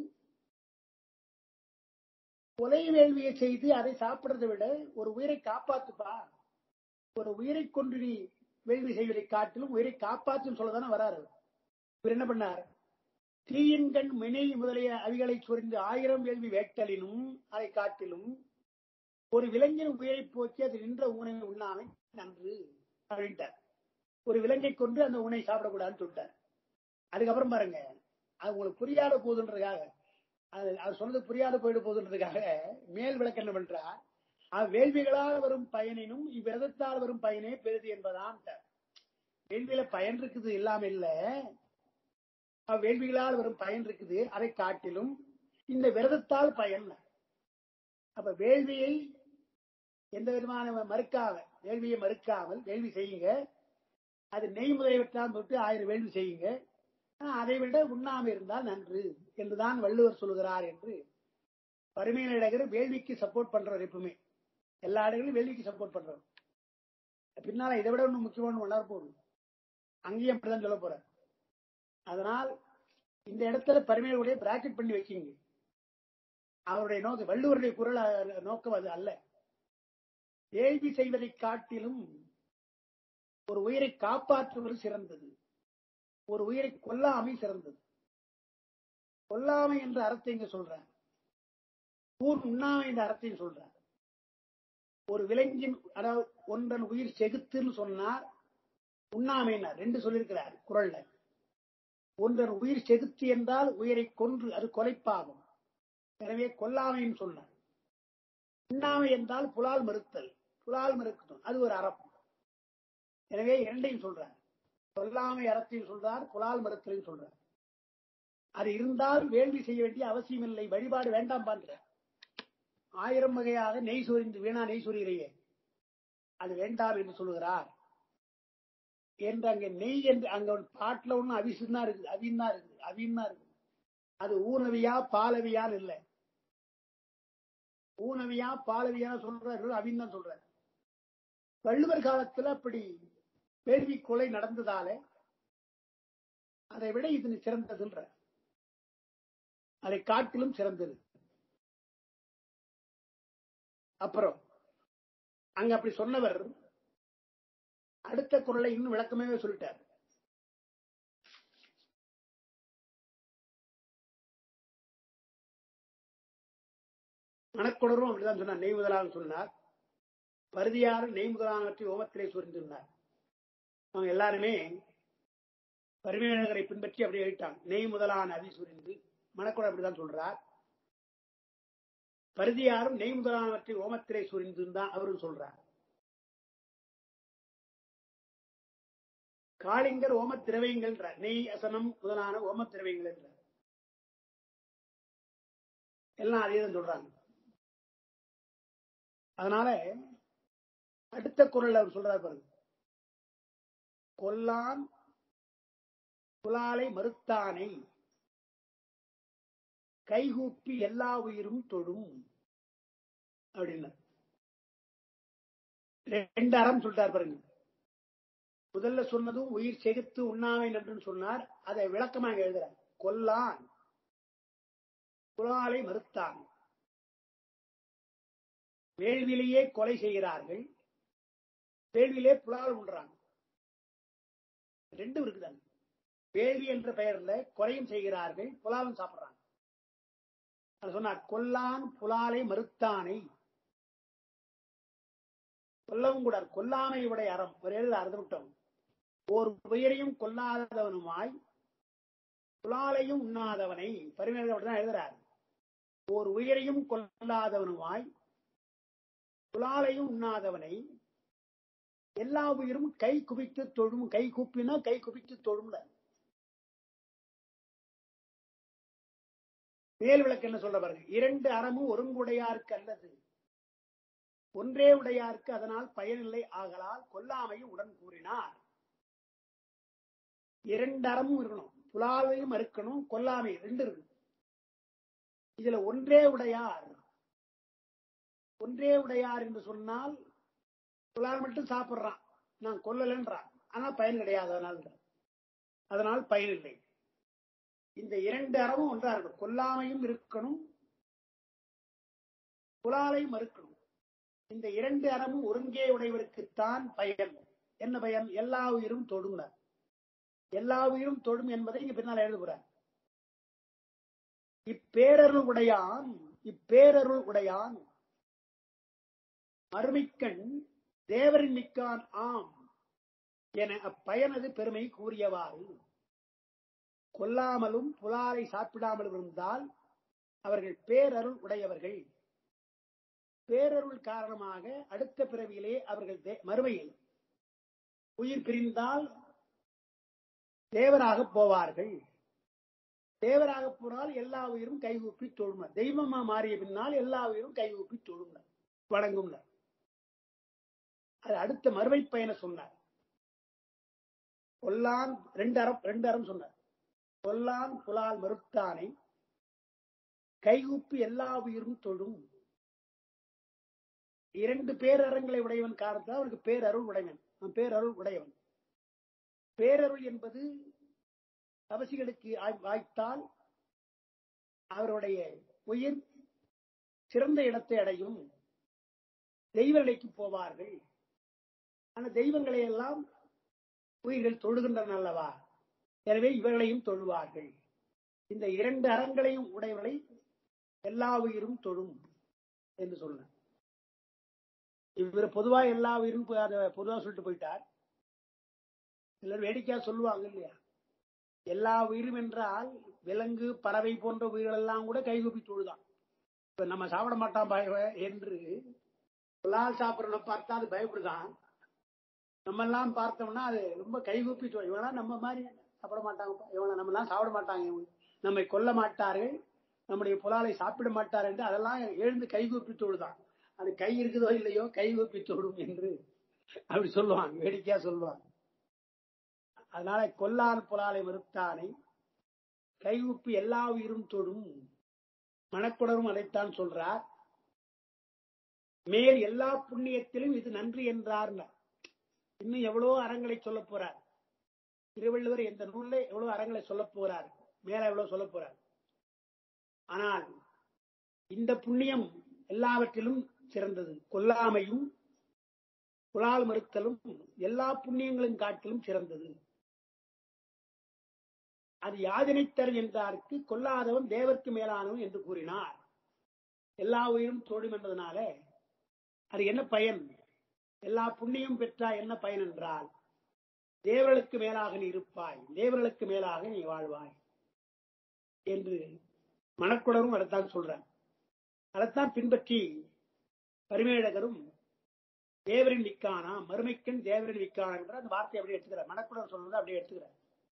கொலை வேள்வியை செய்து அதை சாப்பிடுறதை விட ஒரு உயிரை காப்பாத்துப்பா ஒரு உயிரை கொண்டு நீ வேள்வி செய்வதை காட்டிலும் உயிரை காப்பாற்றும் சொல்லதானே வராரு இவர் என்ன பண்ணார் தீயின் கண் மினை முதலிய அவிகளை சொரிந்து ஆயிரம் வேள்வி வேட்டலினும் அதை காட்டிலும் ஒரு விலங்கின் உயிரை போக்கி அது நின்ற ஊனை உண்ணாமை நன்று அப்படின்ட்டார் ஒரு விலங்கை கொண்டு அந்த உணவை சாப்பிடக்கூடாதுன்னு சொல்லிட்டார் அதுக்கப்புறம் பாருங்க அது உங்களுக்கு புரியாத போதுன்றதுக்காக அது அவர் சொன்னது புரியாத போயிட போதுன்றதுக்காக மேல் விளக்கம் என்ன பண்றார் அவ் வேள்விகளால் வரும் பயனினும் இவ்விரதத்தால் வரும் பயனே பெரிது என்பதான் வேள்வியில பயன் இருக்குது இல்லாம இல்ல அவ் வேள்விகளால் வரும் பயன் இருக்குது அதை காட்டிலும் இந்த விரதத்தால் பயன் அப்ப வேள்வியை எந்த விதமான மறுக்காம வேள்வியை மறுக்காமல் வேள்வி செய்யுங்க அது நெய் முதலியவற்றால் தொட்டு ஆயிரம் வேள்வி செய்யுங்க ஆனா, அதை விட உண்ணாம இருந்தால் நன்று என்றுதான் வள்ளுவர் சொல்கிறார் என்று பருமையினழகர் வேள்விக்கு சப்போர்ட் பண்றார் எப்பவுமே எல்லா இடங்களிலும் வேள்விக்கு சப்போர்ட் பண்றார் பின்னால இதை விட ஒண்ணு முக்கியமான ஒன்றா போகுது அங்கேயும் அப்படிதான் சொல்ல போறார் அதனால் இந்த இடத்துல பருமையுடைய பிராக்கெட் பண்ணி வைக்கிங்க அவருடைய நோக்கம் வள்ளுவருடைய குரல் அஹ், நோக்கம் அது அல்ல வேள்வி செய்வதை காட்டிலும் ஒரு உயிரை காப்பாற்றுவது சிறந்தது ஒரு உயிரை கொல்லாமை சிறந்தது கொல்லாமை என்ற அர்த்தம் இங்க சொல்றார் ஊர் உண்ணாமை என்ற அர்த்தம் சொல்றார் ஒரு விலங்கின் அதாவது ஒன்றன் உயிர் செகுத்துன்னு சொன்னார் உண்ணாமைனார் ரெண்டு சொல்லியிருக்கிறார் குரல்ல ஒன்றன் உயிர் செகுத்து என்றால் உயிரை கொன்று அது கொலைப்பாகும் எனவே கொல்லாமைன்னு சொன்னார் உண்ணாமை என்றால் புலால் மறுத்தல் புலால் மறுக்கணும் அது ஒரு அறம் எனவே இரண்டையும் சொல்றார் கொல்லாமை அறத்தையும் சொல்றார் புலால் மறுத்தலையும் சொல்றார் அது இருந்தால் வேள்வி செய்ய வேண்டிய அவசியம் இல்லை வழிபாடு வேண்டாம் பான்ற ஆயிரம் வகையாக நெய் சொரிந்து வீணா நெய் சொரிகிறையே அது வேண்டாம் என்று சொல்லுகிறார் என்று அங்க நெய் என்று அங்க ஒரு பாட்டுல ஒண்ணு அவிசுன்னு தான் இருக்குது அவின் தான் இருக்குது அவின் தான் இருக்குது அது ஊனவியா பாலவியான்னு இல்லை ஊனவியா பாலவியா சொல்றாரு அவின் தான் சொல்றாரு வள்ளுவர் காலத்துல அப்படி வேள்வி கொலை நடந்ததாலே அதை விட இது சிறந்ததுன்ற அதை காட்டிலும் சிறந்தது அப்புறம் அங்க அப்படி சொன்னவர் அடுத்த குரலை இன்னும் விளக்கமாவே சொல்லிட்டார் மணக்குடரும் அப்படிதான் சொன்னார் நெய் முதலாக சொன்னார் பருதியார் நெய் முதலானவற்றை ஓமத்திலே சொரிந்திருந்தார் அவங்க எல்லாருமே பரிமையழகரை பின்பற்றி அப்படி எழுதிட்டாங்க நெய் முதலான அதி சுரிந்து மணக்குடம் அப்படிதான் சொல்றார் பருதியாரும் நெய் முதலானவற்றை ஓமத்திலே சுரிந்து தான் அவரும் சொல்றார் காளிங்கர் ஓம திரவியங்கள் நெய் அசனம் முதலான ஓம திரவியங்கள் என்ற எல்லாம் அதே தான் சொல்றாங்க அதனால அடுத்த குரல் அவர் சொல்றாரு பாருங்க கொல்லான் புலாலை மறுத்தானை கைகூப்பி எல்லா உயிரும் தொழும் அப்படின்னு ரெண்டு அறம் சொல்லிட்டார் பாருங்க முதல்ல சொன்னதும் உயிர் செகுத்து உண்ணாமை நன்றுன்னு சொன்னார் அதை விளக்கமாக எழுதுறார் கொல்லான் புலாலை மறுத்தான் வேள்விலேயே கொலை செய்கிறார்கள் வேள்வியிலே புலால் உண்றாங்க ரெண்டும் இருக்குதாங்க வேள்வி என்ற பெயர்ல கொலையும் செய்கிறார்கள் புலாலும் சாப்பிடுறாங்க அது சொன்னார் கொல்லான் புலாலை மறுத்தானை கொல்லவும் கூடாது கொல்லாமை உடைய அறம் ஒரு எழுத அறுதவிட்டோம் ஓர் உயிரையும் கொல்லாதவனுமாய் புலாலையும் உண்ணாதவனை பரிமையாளர் தான் எழுதுறார் ஓர் உயிரையும் கொல்லாதவனுமாய் புலாலையும் உண்ணாதவனை எல்லா உயிரும் கை குவித்து தொழும் கை கூப்பினா கை குவித்து தொழும் மேல் விளக்கு என்ன சொல்ற பாருங்க இரண்டு அறமும் ஒருங்குடையாருக்கு அல்லது ஒன்றே உடையாருக்கு அதனால் பயனில்லை ஆகலால் கொல்லாமையும் உடன் கூறினார் இரண்டு அறமும் இருக்கணும் புலாலையும் இருக்கணும் கொல்லாமை ரெண்டு இருக்கணும் இதுல ஒன்றே உடையார் ஒன்றே உடையார் என்று சொன்னால் புலால் மட்டும் சாப்பிடுறான் நான் கொல்லலன்றான் ஆனா பயன் கிடையாது அதனால் அதனால் பயன் இல்லை இந்த இரண்டு அறமும் ஒன்றா இருக்கணும் கொல்லாமையும் இருக்கணும் புலாலையும் மறுக்கணும் இந்த இரண்டு அறமும் ஒருங்கே உடையவருக்குத்தான் பயன் என்ன பயன் எல்லா உயிரும் தொடுங்க எல்லா உயிரும் தொடும் என்பதை இங்க பின்னால் எழுதுகிறார் இப்பேரருள் உடையான் இப்பேரருள் உடையான் மறுமிக்கண் தேவரின் மிக்கான் ஆம் என அப்பயனது பெருமை கூறியவாறு கொல்லாமலும் புலாலை சாப்பிடாமலும் இருந்தால் அவர்கள் பேரருள் உடையவர்கள் பேரருள் காரணமாக அடுத்த பிறவியிலே அவர்கள் மறுமையில் உயிர் பிரிந்தால் தேவராக போவார்கள் தேவராக போனால் எல்லா உயிரும் கைகூப்பி தொழும தெய்வமா மாறிய பின்னால் எல்லா உயிரும் கைகூப்பி தொழும வணங்கும் அது அடுத்த மறுமை பயண சொன்னார் கொல்லான் ரெண்டு அறம் ரெண்டு அறம் சொன்னார் கொல்லான் புலால் மறுத்தானை கைகூப்பி எல்லா உயிரும் தொழும் இரண்டு பேரறங்களை உடையவன் காரணத்தால் அவருக்கு பேரருள் உடையவன் அவன் பேரருள் உடையவன் பேரருள் என்பது அவசிகளுக்கு வாய்த்தால் அவருடைய உயிர் சிறந்த இடத்தை அடையும் தெய்வ நிலைக்கு போவார்கள் ஆனா தெய்வங்களை எல்லாம் உயிர்கள் தொழுகின்றன அல்லவா எனவே இவர்களையும் தொழுவார்கள் இந்த இரண்டு அறங்களையும் உடையவர்களை எல்லா உயிரும் தொழும் என்று சொன்ன இவர் பொதுவா எல்லா உயிரும் பொதுவா சொல்லிட்டு போயிட்டார் சிலர் வேடிக்கையா சொல்லுவாங்க இல்லையா எல்லா உயிரும் என்றால் விலங்கு பறவை போன்ற உயிர்கள் எல்லாம் கூட கைகூப்பி தொழுதான் இப்ப நம்ம சாப்பிட மாட்டான் பய என்று புலால் சாப்பிடறத பார்த்தா அது பயப்படுதான் நம்ம எல்லாம் பார்த்தோம்னா அது ரொம்ப கைகூப்பி தொழும் இவனா நம்ம மாதிரி சாப்பிட மாட்டாங்க இவனை நம்ம எல்லாம் சாப்பிட மாட்டாங்க நம்மை கொல்ல மாட்டார்கள் நம்முடைய புலாலை சாப்பிட மாட்டார் என்று அதெல்லாம் எழுந்து கைகூப்பி தொழுதான் அது கை இருக்குதோ இல்லையோ கைகூப்பி தொழும் என்று அப்படி சொல்லுவாங்க வேடிக்கையா சொல்லுவாங்க அதனால கொல்லான் புலாலை மறுத்தானை கைகூப்பி எல்லா உயிரும் தொடும் மணக்குடரும் அதைத்தான் சொல்றார் மேல் எல்லா புண்ணியத்திலும் இது நன்றி என்றார் இன்னும் எவ்வளவு அறங்களை சொல்ல போறார் திருவள்ளுவர் எந்த நூல்ல எவ்வளவு அறங்களை சொல்ல போறார் மேல எவ்வளவு சொல்ல போறார் ஆனால் இந்த புண்ணியம் எல்லாவற்றிலும் சிறந்தது கொல்லாமையும் புலால் மறுத்தலும் எல்லா புண்ணியங்களும் காட்டிலும் சிறந்தது அது யாதனை தரும் என்றாருக்கு கொல்லாதவன் தேவர்க்கு மேலானவன் என்று கூறினார் எல்லா உயிரும் தோடும் என்பதனால அது என்ன பயன் எல்லா புண்ணியம் பெற்றா என்ன பயன் என்றால் தேவர்களுக்கு மேலாக நீ இருப்பாய் தேவர்களுக்கு மேலாக நீ வாழ்வாய் என்று மணக்குடரும் அதைத்தான் சொல்றார் அதைத்தான் பின்பற்றி பரிமேழகரும் தேவரின் விக்கானா மறுமைக்கன் தேவரின் விக்கானா என்ற அந்த வார்த்தையை அப்படியே எடுத்துக்கிறார் மணக்குடர் சொல்றது அப்படியே எடுத்துக்கிறார்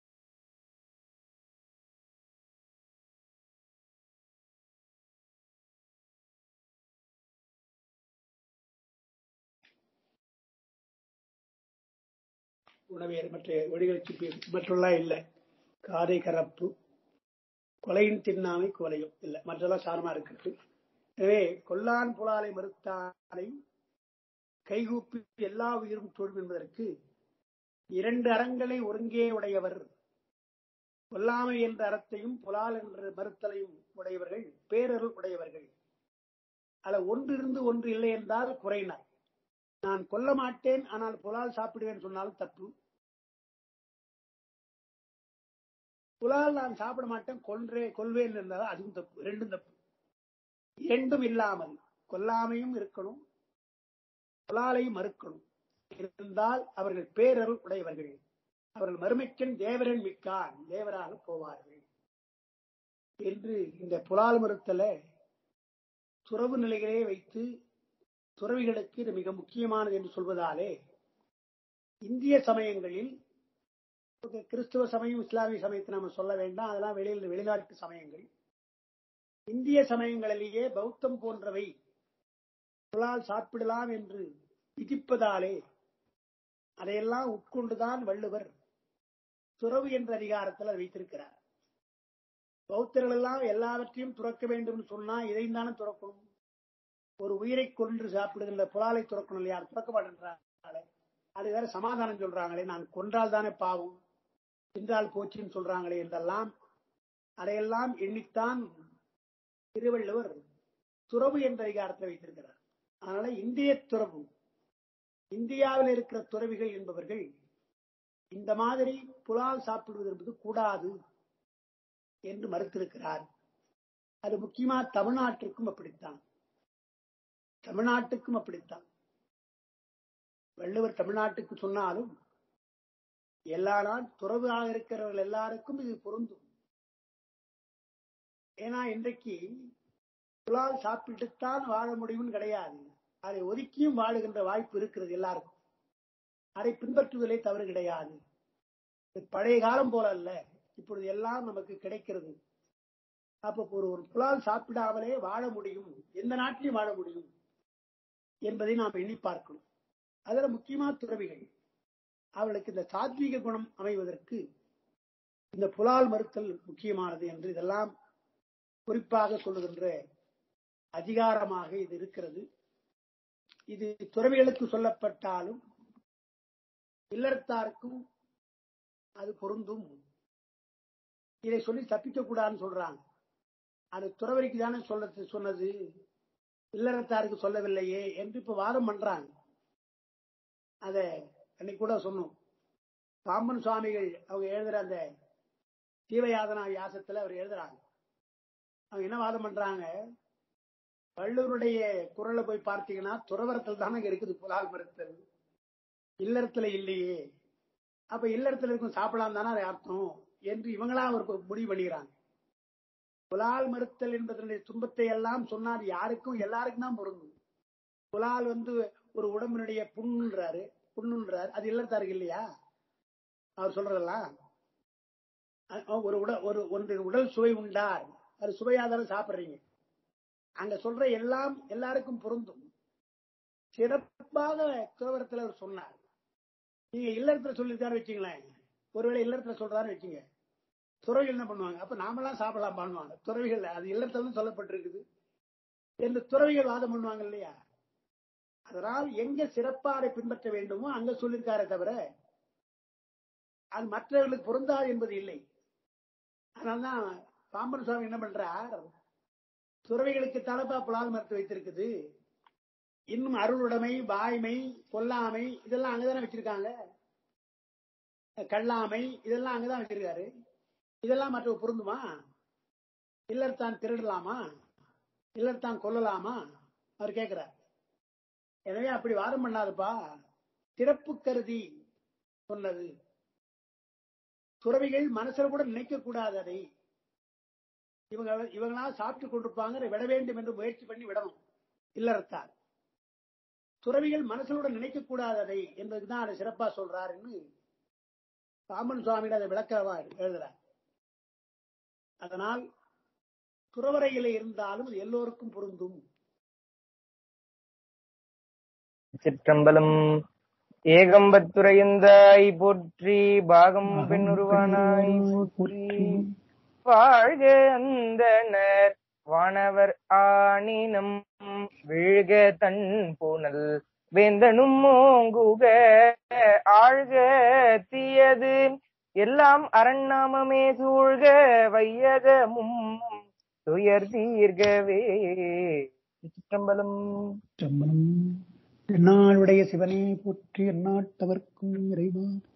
உணவேறு மற்ற ஒளிகளுக்கு மற்றெல்லாம் இல்லை காதை கரப்பு கொலையின் தின்னாமை கொலையும் இல்லை மற்றெல்லாம் சாரமா இருக்கிறது எனவே கொல்லான் புலாலை மறுத்தானை கைகூப்பி எல்லா உயிரும் தொழும் என்பதற்கு இரண்டு அறங்களை ஒருங்கே உடையவர் கொல்லாமை என்ற அறத்தையும் புலால் என்ற மறுத்தலையும் உடையவர்கள் பேரருள் உடையவர்கள் அல்ல ஒன்றிருந்து ஒன்று இல்லை என்றால் குறையினார் நான் கொல்ல மாட்டேன் ஆனால் புலால் சாப்பிடுவேன் சொன்னாலும் தப்பு புலால் நான் சாப்பிட மாட்டேன் கொன்றே கொள்வேன் என்றால் அதுவும் தப்பு ரெண்டும் தப்பு இரண்டும் இல்லாமல் கொல்லாமையும் இருக்கணும் புலாலையும் மறுக்கணும் இருந்தால் அவர்கள் பேரருள் உடையவர்கள் அவர்கள் மறுமைக்கன் தேவரன் மிக்கான் தேவராக போவார்கள் என்று இந்த புலால் மறுத்தல துறவு நிலைகளே வைத்து துறவிகளுக்கு இது மிக முக்கியமானது என்று சொல்வதாலே இந்திய சமயங்களில் கிறிஸ்துவ சமயம் இஸ்லாமிய சமயத்தை நம்ம சொல்ல வேண்டாம் அதெல்லாம் வெளியில் வெளிநாட்டு சமயங்கள் இந்திய சமயங்களிலேயே பௌத்தம் போன்றவை புலால் சாப்பிடலாம் என்று விதிப்பதாலே அதையெல்லாம் உட்கொண்டுதான் வள்ளுவர் துறவு என்ற அதிகாரத்தில் அதை வைத்திருக்கிறார் பௌத்தர்கள் எல்லாம் எல்லாவற்றையும் துறக்க வேண்டும் சொன்னா இதையும் தானே துறக்கணும் ஒரு உயிரை கொன்று சாப்பிடுகின்ற புலாலை துறக்கணும் இல்லையா துறக்க மாட்டேன்றாங்களே அது வேற சமாதானம் சொல்றாங்களே நான் கொன்றால் தானே பாவம் தின்றால் போச்சுன்னு சொல்றாங்களே என்றெல்லாம் அதையெல்லாம் எண்ணித்தான் திருவள்ளுவர் துறவு என்ற அதிகாரத்தை வைத்திருக்கிறார் அதனால இந்திய துறவு இந்தியாவில் இருக்கிற துறவிகள் என்பவர்கள் இந்த மாதிரி புலால் சாப்பிடுவது என்பது கூடாது என்று மறுத்திருக்கிறார் அது முக்கியமா தமிழ்நாட்டிற்கும் அப்படித்தான் தமிழ்நாட்டுக்கும் அப்படித்தான் வள்ளுவர் தமிழ்நாட்டுக்கு சொன்னாலும் எல்லா நாள் துறவாக இருக்கிறவர்கள் எல்லாருக்கும் இது பொருந்தும் ஏன்னா இன்றைக்கு புலால் சாப்பிட்டுத்தான் வாழ முடியும்னு கிடையாது அதை ஒதுக்கியும் வாழுகின்ற வாய்ப்பு இருக்கிறது எல்லாருக்கும் அதை பின்பற்றுவதிலே தவறு கிடையாது பழைய காலம் போல அல்ல இப்பொழுது எல்லாம் நமக்கு கிடைக்கிறது அப்ப ஒரு ஒரு புலால் சாப்பிடாமலே வாழ முடியும் எந்த நாட்டிலையும் வாழ முடியும் என்பதை நாம் எண்ணி பார்க்கணும் அதுல முக்கியமா துறவிகள் அவளுக்கு இந்த சாத்வீக குணம் அமைவதற்கு இந்த புலால் மறுத்தல் முக்கியமானது என்று இதெல்லாம் குறிப்பாக சொல்லுகின்ற அதிகாரமாக இது இருக்கிறது இது துறவிகளுக்கு சொல்லப்பட்டாலும் இல்லறத்தாருக்கும் அது பொருந்தும் இதை சொல்லி தப்பிக்க கூடாதுன்னு சொல்றாங்க அது துறவரிக்கு தானே சொல்ல சொன்னது இல்லறத்தாருக்கு சொல்லவில்லையே என்று இப்ப வாதம் பண்றாங்க அத அன்னைக்கு கூட சொன்னோம் பாம்பன் சுவாமிகள் அவங்க எழுதுற அந்த தீவயாதனா வியாசத்துல அவர் எழுதுறாங்க அவங்க என்ன வாதம் பண்றாங்க வள்ளுவருடைய குரலை போய் பார்த்தீங்கன்னா துறவரத்தில் தானே இருக்குது புலால் மறுத்தல் இல்லறத்துல இல்லையே அப்ப இல்லறத்துல இருக்கும் சாப்பிடலாம் தானே அது அர்த்தம் என்று இவங்களா ஒரு முடிவு பண்ணிக்கிறாங்க புலால் மறுத்தல் என்பதனுடைய துன்பத்தை எல்லாம் சொன்னார் யாருக்கும் எல்லாருக்கும் தான் பொருந்தும் புலால் வந்து ஒரு உடம்பினுடைய புண்ணுன்றாரு புண்ணுன்றாரு அது இல்லறத்தாருக்கு இல்லையா அவர் சொல்றதெல்லாம் அ- ஒரு உடல் ஒரு ஒன்று உடல் சுவை உண்டார் அது சுவையாதாரம் சாப்பிடுறீங்க அங்க சொல்ற எல்லாம் எல்லாருக்கும் பொருந்தும் சிறப்பாக துறவரத்துல அவர் சொன்னார் நீங்க இல்லறத்துல சொல்லிருக்காரு வச்சுங்களேன் ஒருவேளை இல்லறத்துல சொல்றாரு வச்சுங்க துறவிகள் என்ன பண்ணுவாங்க அப்ப நாமெல்லாம் சாப்பிடலாம் பண்ணுவாங்க துறவிகள் அது இல்லறத்துல தான் சொல்லப்பட்டிருக்குது என்று துறவிகள் வாதம் பண்ணுவாங்க இல்லையா அதனால் எங்க சிறப்பா அதை பின்பற்ற வேண்டுமோ அங்க சொல்லியிருக்காரே தவிர அது மற்றவர்களுக்கு பொருந்தாது என்பது இல்லை அதனால்தான் பாம்பன் சுவாமி என்ன பண்றார் துறவிகளுக்கு தலப்பா புலால் மரத்து வைத்திருக்குது இன்னும் அருளுடைமை வாய்மை கொல்லாமை இதெல்லாம் அங்கதானே வச்சிருக்காங்க கல்லாமை இதெல்லாம் அங்கதான் வச்சிருக்காரு இதெல்லாம் மற்ற பொருந்துமா இல்லத்தான் திருடலாமா இல்லத்தான் கொல்லலாமா அவர் கேட்கிறார் எனவே அப்படி வாதம் பண்ணாதுப்பா சிறப்பு கருதி சொன்னது துறவிகள் மனசுல கூட நினைக்க கூடாது அதை இவங்க இவங்களா சாப்பிட்டு கொண்டிருப்பாங்க விட வேண்டும் என்று முயற்சி பண்ணி விடணும் இல்லறத்தார் துறவிகள் மனசுல நினைக்க கூடாது அதை என்பதுதான் அதை சிறப்பா சொல்றாருன்னு ராமன் சுவாமியிட அதை விளக்கவா எழுதுறார் அதனால் துறவரையில இருந்தாலும் அது எல்லோருக்கும் பொருந்தும் சிற்றம்பலம் ஏகம்பத்துரையந்தாய் போற்றி பாகம் பெண்ணுருவானாய் போற்றி வாழ்க அந்தனர் வானவர் ஆணினம் வீழ்க தன் பூனல் வேந்தனும் ஓங்குக ஆழ்க தீயது எல்லாம் அரண்நாமமே சூழ்க வையகமும் துயர் தீர்கவே சிற்றம்பலம் என்னாளுடைய சிவனே போற்றி எந்நாட்டவர்க்கும் இறைவா